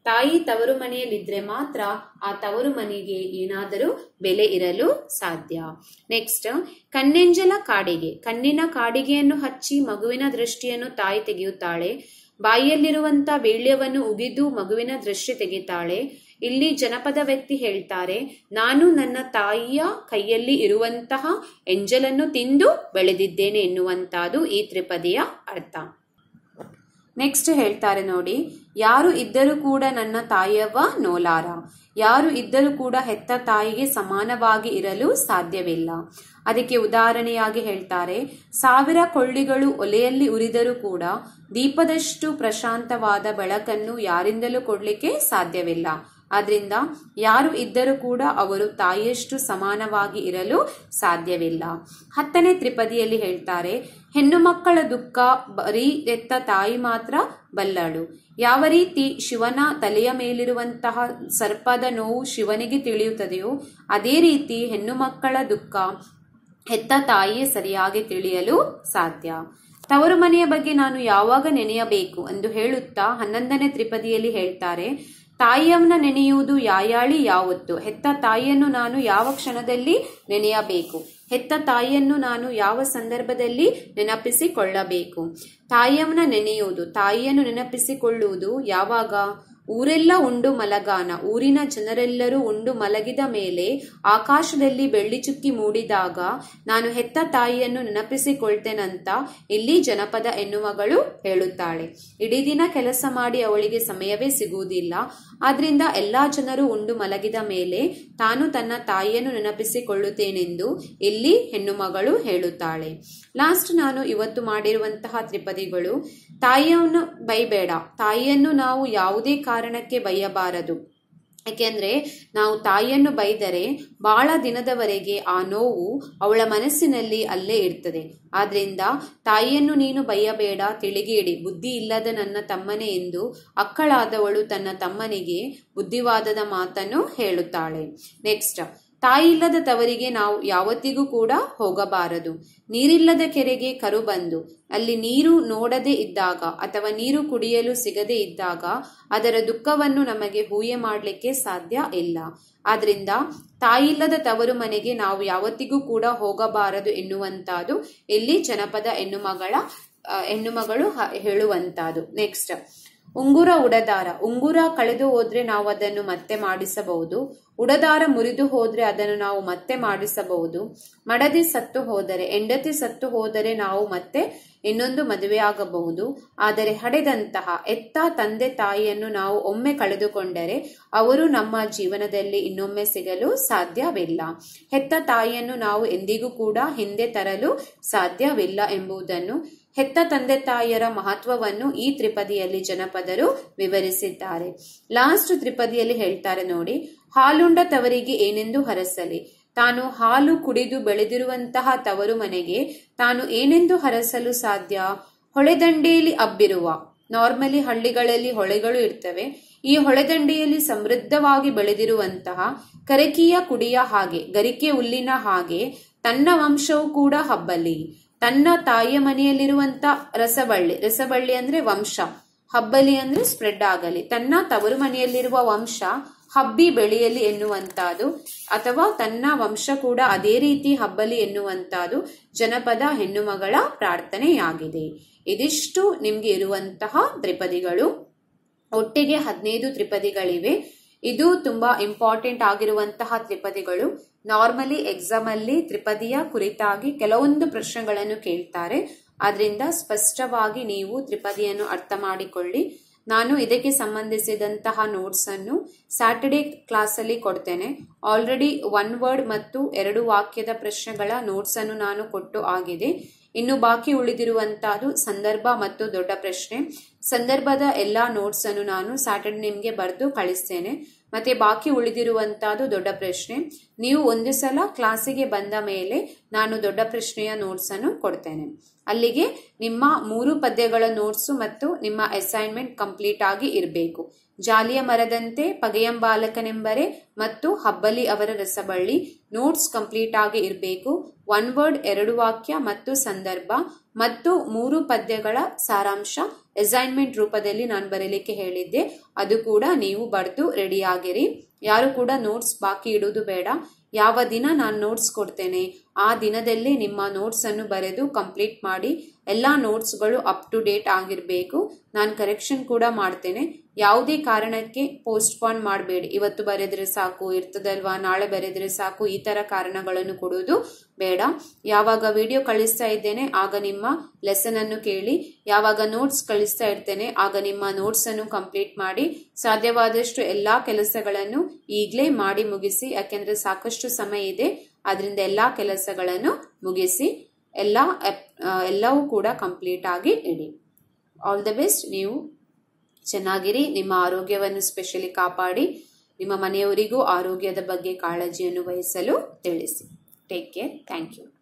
ತಾಯಿ ತವರು ಮನೆಯಲ್ಲಿದ್ರೆ ಮಾತ್ರ ಆ ತವರು ಮನೆಗೆ ಏನಾದರೂ ಬೆಲೆ ಇರಲು ಸಾಧ್ಯ ನೆಕ್ಸ್ಟ್ ಕಣ್ಣೆಂಜಲ ಕಾಡಿಗೆ ಕಣ್ಣಿನ ಕಾಡಿಗೆಯನ್ನು ಹಚ್ಚಿ ಮಗುವಿನ ದೃಷ್ಟಿಯನ್ನು ತಾಯಿ ತೆಗೆಯುತ್ತಾಳೆ ಬಾಯಿಯಲ್ಲಿರುವಂತ ವೀಳ್ಯವನ್ನು ಉಗಿದು ಮಗುವಿನ ದೃಷ್ಟಿ ತೆಗಿತಾಳೆ ಇಲ್ಲಿ ಜನಪದ ವ್ಯಕ್ತಿ ಹೇಳ್ತಾರೆ ನಾನು ನನ್ನ ತಾಯಿಯ ಕೈಯಲ್ಲಿ ಇರುವಂತಹ ಎಂಜಲನ್ನು ತಿಂದು ಬೆಳೆದಿದ್ದೇನೆ ಎನ್ನುವಂತಹದ್ದು ಈ ತ್ರಿಪದಿಯ ಅರ್ಥ ನೆಕ್ಸ್ಟ್ ಹೇಳ್ತಾರೆ ನೋಡಿ ಯಾರು ಇದ್ದರೂ ಕೂಡ ನನ್ನ ತಾಯವ್ವ ನೋಲಾರ ಯಾರು ಇದ್ದರೂ ಕೂಡ ಹೆತ್ತ ತಾಯಿಗೆ ಸಮಾನವಾಗಿ ಇರಲು ಸಾಧ್ಯವಿಲ್ಲ ಅದಕ್ಕೆ ಉದಾಹರಣೆಯಾಗಿ ಹೇಳ್ತಾರೆ ಸಾವಿರ ಕೊಳ್ಳಿಗಳು ಒಲೆಯಲ್ಲಿ ಉರಿದರೂ ಕೂಡ ದೀಪದಷ್ಟು ಪ್ರಶಾಂತವಾದ ಬೆಳಕನ್ನು ಯಾರಿಂದಲೂ ಕೊಡ್ಲಿಕ್ಕೆ ಸಾಧ್ಯವಿಲ್ಲ ಆದ್ರಿಂದ ಯಾರು ಇದ್ದರೂ ಕೂಡ ಅವರು ತಾಯಿಯಷ್ಟು ಸಮಾನವಾಗಿ ಇರಲು ಸಾಧ್ಯವಿಲ್ಲ ಹತ್ತನೇ ತ್ರಿಪದಿಯಲ್ಲಿ ಹೇಳ್ತಾರೆ ಹೆಣ್ಣು ಮಕ್ಕಳ ದುಃಖ ಬರೀ ಎತ್ತ ತಾಯಿ ಮಾತ್ರ ಬಲ್ಲಳು ಯಾವ ರೀತಿ ಶಿವನ ತಲೆಯ ಮೇಲಿರುವಂತಹ ಸರ್ಪದ ನೋವು ಶಿವನಿಗೆ ತಿಳಿಯುತ್ತದೆಯೋ ಅದೇ ರೀತಿ ಹೆಣ್ಣು ಮಕ್ಕಳ ದುಃಖ ಹೆತ್ತ ತಾಯಿಯೇ ಸರಿಯಾಗಿ ತಿಳಿಯಲು ಸಾಧ್ಯ ತವರು ಮನೆಯ ಬಗ್ಗೆ ನಾನು ಯಾವಾಗ ನೆನೆಯಬೇಕು ಎಂದು ಹೇಳುತ್ತಾ ಹನ್ನೊಂದನೇ ತ್ರಿಪದಿಯಲ್ಲಿ ಹೇಳ್ತಾರೆ ತಾಯಿಯನ್ನ ನೆನೆಯುವುದು ಯಾಯಾಳಿ ಯಾವತ್ತು ಹೆತ್ತ ತಾಯಿಯನ್ನು ನಾನು ಯಾವ ಕ್ಷಣದಲ್ಲಿ ನೆನೆಯಬೇಕು ಹೆತ್ತ ತಾಯಿಯನ್ನು ನಾನು ಯಾವ ಸಂದರ್ಭದಲ್ಲಿ ನೆನಪಿಸಿಕೊಳ್ಳಬೇಕು ತಾಯಿಯನ್ನ ನೆನೆಯುವುದು ತಾಯಿಯನ್ನು ನೆನಪಿಸಿಕೊಳ್ಳುವುದು ಯಾವಾಗ ಊರೆಲ್ಲ ಉಂಡು ಮಲಗಾನ ಊರಿನ ಜನರೆಲ್ಲರೂ ಉಂಡು ಮಲಗಿದ ಮೇಲೆ ಆಕಾಶದಲ್ಲಿ ಬೆಳ್ಳಿ ಚುಕ್ಕಿ ಮೂಡಿದಾಗ ನಾನು ಹೆತ್ತ ತಾಯಿಯನ್ನು ನೆನಪಿಸಿಕೊಳ್ತೇನಂತ ಇಲ್ಲಿ ಜನಪದ ಎನ್ನುವಗಳು ಹೇಳುತ್ತಾಳೆ ಇಡೀ ದಿನ ಕೆಲಸ ಮಾಡಿ ಅವಳಿಗೆ ಸಮಯವೇ ಸಿಗುವುದಿಲ್ಲ ಆದ್ರಿಂದ ಎಲ್ಲಾ ಜನರು ಉಂಡು ಮಲಗಿದ ಮೇಲೆ ತಾನು ತನ್ನ ತಾಯಿಯನ್ನು ನೆನಪಿಸಿಕೊಳ್ಳುತ್ತೇನೆಂದು ಇಲ್ಲಿ ಹೆಣ್ಣು ಮಗಳು ಹೇಳುತ್ತಾಳೆ ಲಾಸ್ಟ್ ನಾನು ಇವತ್ತು ಮಾಡಿರುವಂತಹ ತ್ರಿಪದಿಗಳು ತಾಯಿಯನ್ನು ಬೈಬೇಡ ತಾಯಿಯನ್ನು ನಾವು ಯಾವುದೇ ಕಾರಣಕ್ಕೆ ಬೈಯಬಾರದು ಯಾಕೆಂದ್ರೆ ನಾವು ತಾಯಿಯನ್ನು ಬೈದರೆ ಬಹಳ ದಿನದವರೆಗೆ ಆ ನೋವು ಅವಳ ಮನಸ್ಸಿನಲ್ಲಿ ಅಲ್ಲೇ ಇರ್ತದೆ ಆದ್ರಿಂದ ತಾಯಿಯನ್ನು ನೀನು ಬೈಯಬೇಡ ತಿಳಿಗೇಡಿ ಬುದ್ಧಿ ಇಲ್ಲದ ನನ್ನ ತಮ್ಮನೇ ಎಂದು ಅಕ್ಕಳಾದವಳು ತನ್ನ ತಮ್ಮನಿಗೆ ಬುದ್ಧಿವಾದದ ಮಾತನ್ನು ಹೇಳುತ್ತಾಳೆ ನೆಕ್ಸ್ಟ್ ತಾಯಿ ಇಲ್ಲದ ತವರಿಗೆ ನಾವು ಯಾವತ್ತಿಗೂ ಕೂಡ ಹೋಗಬಾರದು ನೀರಿಲ್ಲದ ಕೆರೆಗೆ ಕರು ಬಂದು ಅಲ್ಲಿ ನೀರು ನೋಡದೆ ಇದ್ದಾಗ ಅಥವಾ ನೀರು ಕುಡಿಯಲು ಸಿಗದೆ ಇದ್ದಾಗ ಅದರ ದುಃಖವನ್ನು ನಮಗೆ ಹೂಯೆ ಮಾಡಲಿಕ್ಕೆ ಸಾಧ್ಯ ಇಲ್ಲ ಆದ್ರಿಂದ ತಾಯಿಲ್ಲದ ತವರು ಮನೆಗೆ ನಾವು ಯಾವತ್ತಿಗೂ ಕೂಡ ಹೋಗಬಾರದು ಎನ್ನುವಂತಹದ್ದು ಇಲ್ಲಿ ಜನಪದ ಹೆಣ್ಣುಮಗಳ ಹೆಣ್ಣುಮಗಳು ಹೇಳುವಂತಹದ್ದು ನೆಕ್ಸ್ಟ್ ಉಂಗುರ ಉಡದಾರ ಉಂಗುರ ಕಳೆದು ಹೋದ್ರೆ ನಾವು ಅದನ್ನು ಮತ್ತೆ ಮಾಡಿಸಬಹುದು ಉಡದಾರ ಮುರಿದು ಹೋದ್ರೆ ಅದನ್ನು ನಾವು ಮತ್ತೆ ಮಾಡಿಸಬಹುದು ಮಡದಿ ಸತ್ತು ಹೋದರೆ ಹೆಂಡತಿ ಸತ್ತು ಹೋದರೆ ನಾವು ಮತ್ತೆ ಇನ್ನೊಂದು ಮದುವೆಯಾಗಬಹುದು ಆದರೆ ಹಡೆದಂತಹ ಎತ್ತ ತಂದೆ ತಾಯಿಯನ್ನು ನಾವು ಒಮ್ಮೆ ಕಳೆದುಕೊಂಡರೆ ಅವರು ನಮ್ಮ ಜೀವನದಲ್ಲಿ ಇನ್ನೊಮ್ಮೆ ಸಿಗಲು ಸಾಧ್ಯವಿಲ್ಲ ಹೆತ್ತ ತಾಯಿಯನ್ನು ನಾವು ಎಂದಿಗೂ ಕೂಡ ಹಿಂದೆ ತರಲು ಸಾಧ್ಯವಿಲ್ಲ ಎಂಬುದನ್ನು ಹೆತ್ತ ತಂದೆ ತಾಯಿಯರ ಮಹತ್ವವನ್ನು ಈ ತ್ರಿಪದಿಯಲ್ಲಿ ಜನಪದರು ವಿವರಿಸಿದ್ದಾರೆ ಲಾಸ್ಟ್ ತ್ರಿಪದಿಯಲ್ಲಿ ಹೇಳ್ತಾರೆ ನೋಡಿ ಹಾಲುಂಡ ತವರಿಗೆ ಏನೆಂದು ಹರಸಲಿ ತಾನು ಹಾಲು ಕುಡಿದು ಬೆಳೆದಿರುವಂತಹ ತವರು ಮನೆಗೆ ತಾನು ಏನೆಂದು ಹರಸಲು ಸಾಧ್ಯ ಹೊಳೆದಂಡೆಯಲ್ಲಿ ಹಬ್ಬಿರುವ ನಾರ್ಮಲಿ ಹಳ್ಳಿಗಳಲ್ಲಿ ಹೊಳೆಗಳು ಇರ್ತವೆ ಈ ಹೊಳೆದಂಡೆಯಲ್ಲಿ ಸಮೃದ್ಧವಾಗಿ ಬೆಳೆದಿರುವಂತಹ ಕರಕಿಯ ಕುಡಿಯ ಹಾಗೆ ಗರಿಕೆ ಹುಲ್ಲಿನ ಹಾಗೆ ತನ್ನ ವಂಶವು ಕೂಡ ಹಬ್ಬಲಿ ತನ್ನ ತಾಯಿಯ ಮನೆಯಲ್ಲಿರುವಂತ ರಸಬಳ್ಳಿ ರಸಬಳ್ಳಿ ಅಂದ್ರೆ ವಂಶ ಹಬ್ಬಲಿ ಅಂದ್ರೆ ಸ್ಪ್ರೆಡ್ ಆಗಲಿ ತನ್ನ ತವರು ಮನೆಯಲ್ಲಿರುವ ವಂಶ ಹಬ್ಬಿ ಬೆಳೆಯಲಿ ಎನ್ನುವಂತಹದ್ದು ಅಥವಾ ತನ್ನ ವಂಶ ಕೂಡ ಅದೇ ರೀತಿ ಹಬ್ಬಲಿ ಎನ್ನುವಂತಹದ್ದು ಜನಪದ ಹೆಣ್ಣುಮಗಳ ಪ್ರಾರ್ಥನೆಯಾಗಿದೆ ಇದಿಷ್ಟು ನಿಮ್ಗೆ ಇರುವಂತಹ ತ್ರಿಪದಿಗಳು ಒಟ್ಟಿಗೆ ಹದಿನೈದು ತ್ರಿಪದಿಗಳಿವೆ ಇದು ತುಂಬಾ ಇಂಪಾರ್ಟೆಂಟ್ ಆಗಿರುವಂತಹ ತ್ರಿಪದಿಗಳು ನಾರ್ಮಲಿ ಎಕ್ಸಾಮ್ ಅಲ್ಲಿ ತ್ರಿಪದಿಯ ಕುರಿತಾಗಿ ಕೆಲವೊಂದು ಪ್ರಶ್ನೆಗಳನ್ನು ಕೇಳ್ತಾರೆ ಆದ್ರಿಂದ ಸ್ಪಷ್ಟವಾಗಿ ನೀವು ತ್ರಿಪದಿಯನ್ನು ಅರ್ಥ ಮಾಡಿಕೊಳ್ಳಿ ನಾನು ಇದಕ್ಕೆ ಸಂಬಂಧಿಸಿದಂತಹ ನೋಟ್ಸ್ ಅನ್ನು ಸ್ಯಾಟರ್ಡೇ ಕ್ಲಾಸ್ ಅಲ್ಲಿ ಕೊಡ್ತೇನೆ ಆಲ್ರೆಡಿ ಒನ್ ವರ್ಡ್ ಮತ್ತು ಎರಡು ವಾಕ್ಯದ ಪ್ರಶ್ನೆಗಳ ನೋಟ್ಸ್ ಅನ್ನು ನಾನು ಕೊಟ್ಟು ಆಗಿದೆ ಇನ್ನು ಬಾಕಿ ಉಳಿದಿರುವಂತಹದ್ದು ಸಂದರ್ಭ ಮತ್ತು ದೊಡ್ಡ ಪ್ರಶ್ನೆ ಸಂದರ್ಭದ ಎಲ್ಲಾ ನೋಟ್ಸ್ ಅನ್ನು ನಾನು ಸ್ಯಾಟರ್ಡೆ ನಿಮ್ಗೆ ಬರೆದು ಕಳಿಸ್ತೇನೆ ಮತ್ತೆ ಬಾಕಿ ಉಳಿದಿರುವಂತಹದ್ದು ದೊಡ್ಡ ಪ್ರಶ್ನೆ ನೀವು ಒಂದು ಸಲ ಕ್ಲಾಸಿಗೆ ಬಂದ ಮೇಲೆ ನಾನು ದೊಡ್ಡ ಪ್ರಶ್ನೆಯ ನೋಟ್ಸ್ ಅನ್ನು ಕೊಡ್ತೇನೆ ಅಲ್ಲಿಗೆ ನಿಮ್ಮ ಮೂರು ಪದ್ಯಗಳ ನೋಟ್ಸು ಮತ್ತು ನಿಮ್ಮ ಅಸೈನ್ಮೆಂಟ್ ಕಂಪ್ಲೀಟ್ ಆಗಿ ಇರಬೇಕು ಜಾಲಿಯ ಮರದಂತೆ ಪಗೆಯಂಬಾಲಕನೆಂಬರೆ ಮತ್ತು ಹಬ್ಬಲಿ ಅವರ ರಸಬಳ್ಳಿ ನೋಟ್ಸ್ ಕಂಪ್ಲೀಟ್ ಆಗಿ ಇರಬೇಕು ಒನ್ ವರ್ಡ್ ಎರಡು ವಾಕ್ಯ ಮತ್ತು ಸಂದರ್ಭ ಮತ್ತು ಮೂರು ಪದ್ಯಗಳ ಸಾರಾಂಶ ಅಸೈನ್ಮೆಂಟ್ ರೂಪದಲ್ಲಿ ನಾನು ಬರೀಲಿಕ್ಕೆ ಹೇಳಿದ್ದೆ ಅದು ಕೂಡ ನೀವು ಬರೆದು ರೆಡಿಯಾಗಿರಿ ಯಾರು ಕೂಡ ನೋಟ್ಸ್ ಬಾಕಿ ಇಡುವುದು ಬೇಡ ಯಾವ ದಿನ ನಾನು ನೋಟ್ಸ್ ಕೊಡ್ತೇನೆ ಆ ದಿನದಲ್ಲೇ ನಿಮ್ಮ ನೋಟ್ಸ್ ಅನ್ನು ಬರೆದು ಕಂಪ್ಲೀಟ್ ಮಾಡಿ ಎಲ್ಲ ನೋಟ್ಸ್ಗಳು ಅಪ್ ಟು ಡೇಟ್ ಆಗಿರಬೇಕು ನಾನು ಕರೆಕ್ಷನ್ ಕೂಡ ಮಾಡ್ತೇನೆ ಯಾವುದೇ ಕಾರಣಕ್ಕೆ ಪೋಸ್ಟ್ಪೋನ್ ಮಾಡಬೇಡಿ ಇವತ್ತು ಬರೆದ್ರೆ ಸಾಕು ಇರ್ತದಲ್ವಾ ನಾಳೆ ಬರೆದ್ರೆ ಸಾಕು ಈ ತರ ಕಾರಣಗಳನ್ನು ಕೊಡುವುದು ಬೇಡ ಯಾವಾಗ ವಿಡಿಯೋ ಕಳಿಸ್ತಾ ಇದ್ದೇನೆ ಆಗ ನಿಮ್ಮ ಲೆಸನ್ ಅನ್ನು ಕೇಳಿ ಯಾವಾಗ ನೋಟ್ಸ್ ಕಳಿಸ್ತಾ ಇರ್ತೇನೆ ಆಗ ನಿಮ್ಮ ನೋಟ್ಸ್ ಅನ್ನು ಕಂಪ್ಲೀಟ್ ಮಾಡಿ ಸಾಧ್ಯವಾದಷ್ಟು ಎಲ್ಲಾ ಕೆಲಸಗಳನ್ನು ಈಗಲೇ ಮಾಡಿ ಮುಗಿಸಿ ಯಾಕೆಂದ್ರೆ ಸಾಕಷ್ಟು ಸಮಯ ಇದೆ ಅದರಿಂದ ಎಲ್ಲಾ ಕೆಲಸಗಳನ್ನು ಮುಗಿಸಿ ಎಲ್ಲ ಎಲ್ಲವೂ ಕೂಡ ಕಂಪ್ಲೀಟ್ ಆಗಿ ಇಡಿ ಆಲ್ ದ ಬೆಸ್ಟ್ ನೀವು ಚೆನ್ನಾಗಿರಿ ನಿಮ್ಮ ಆರೋಗ್ಯವನ್ನು ಸ್ಪೆಷಲಿ ಕಾಪಾಡಿ ನಿಮ್ಮ ಮನೆಯವರಿಗೂ ಆರೋಗ್ಯದ ಬಗ್ಗೆ ಕಾಳಜಿಯನ್ನು ವಹಿಸಲು ತಿಳಿಸಿ ಟೇಕ್ ಕೇರ್ ಥ್ಯಾಂಕ್ ಯು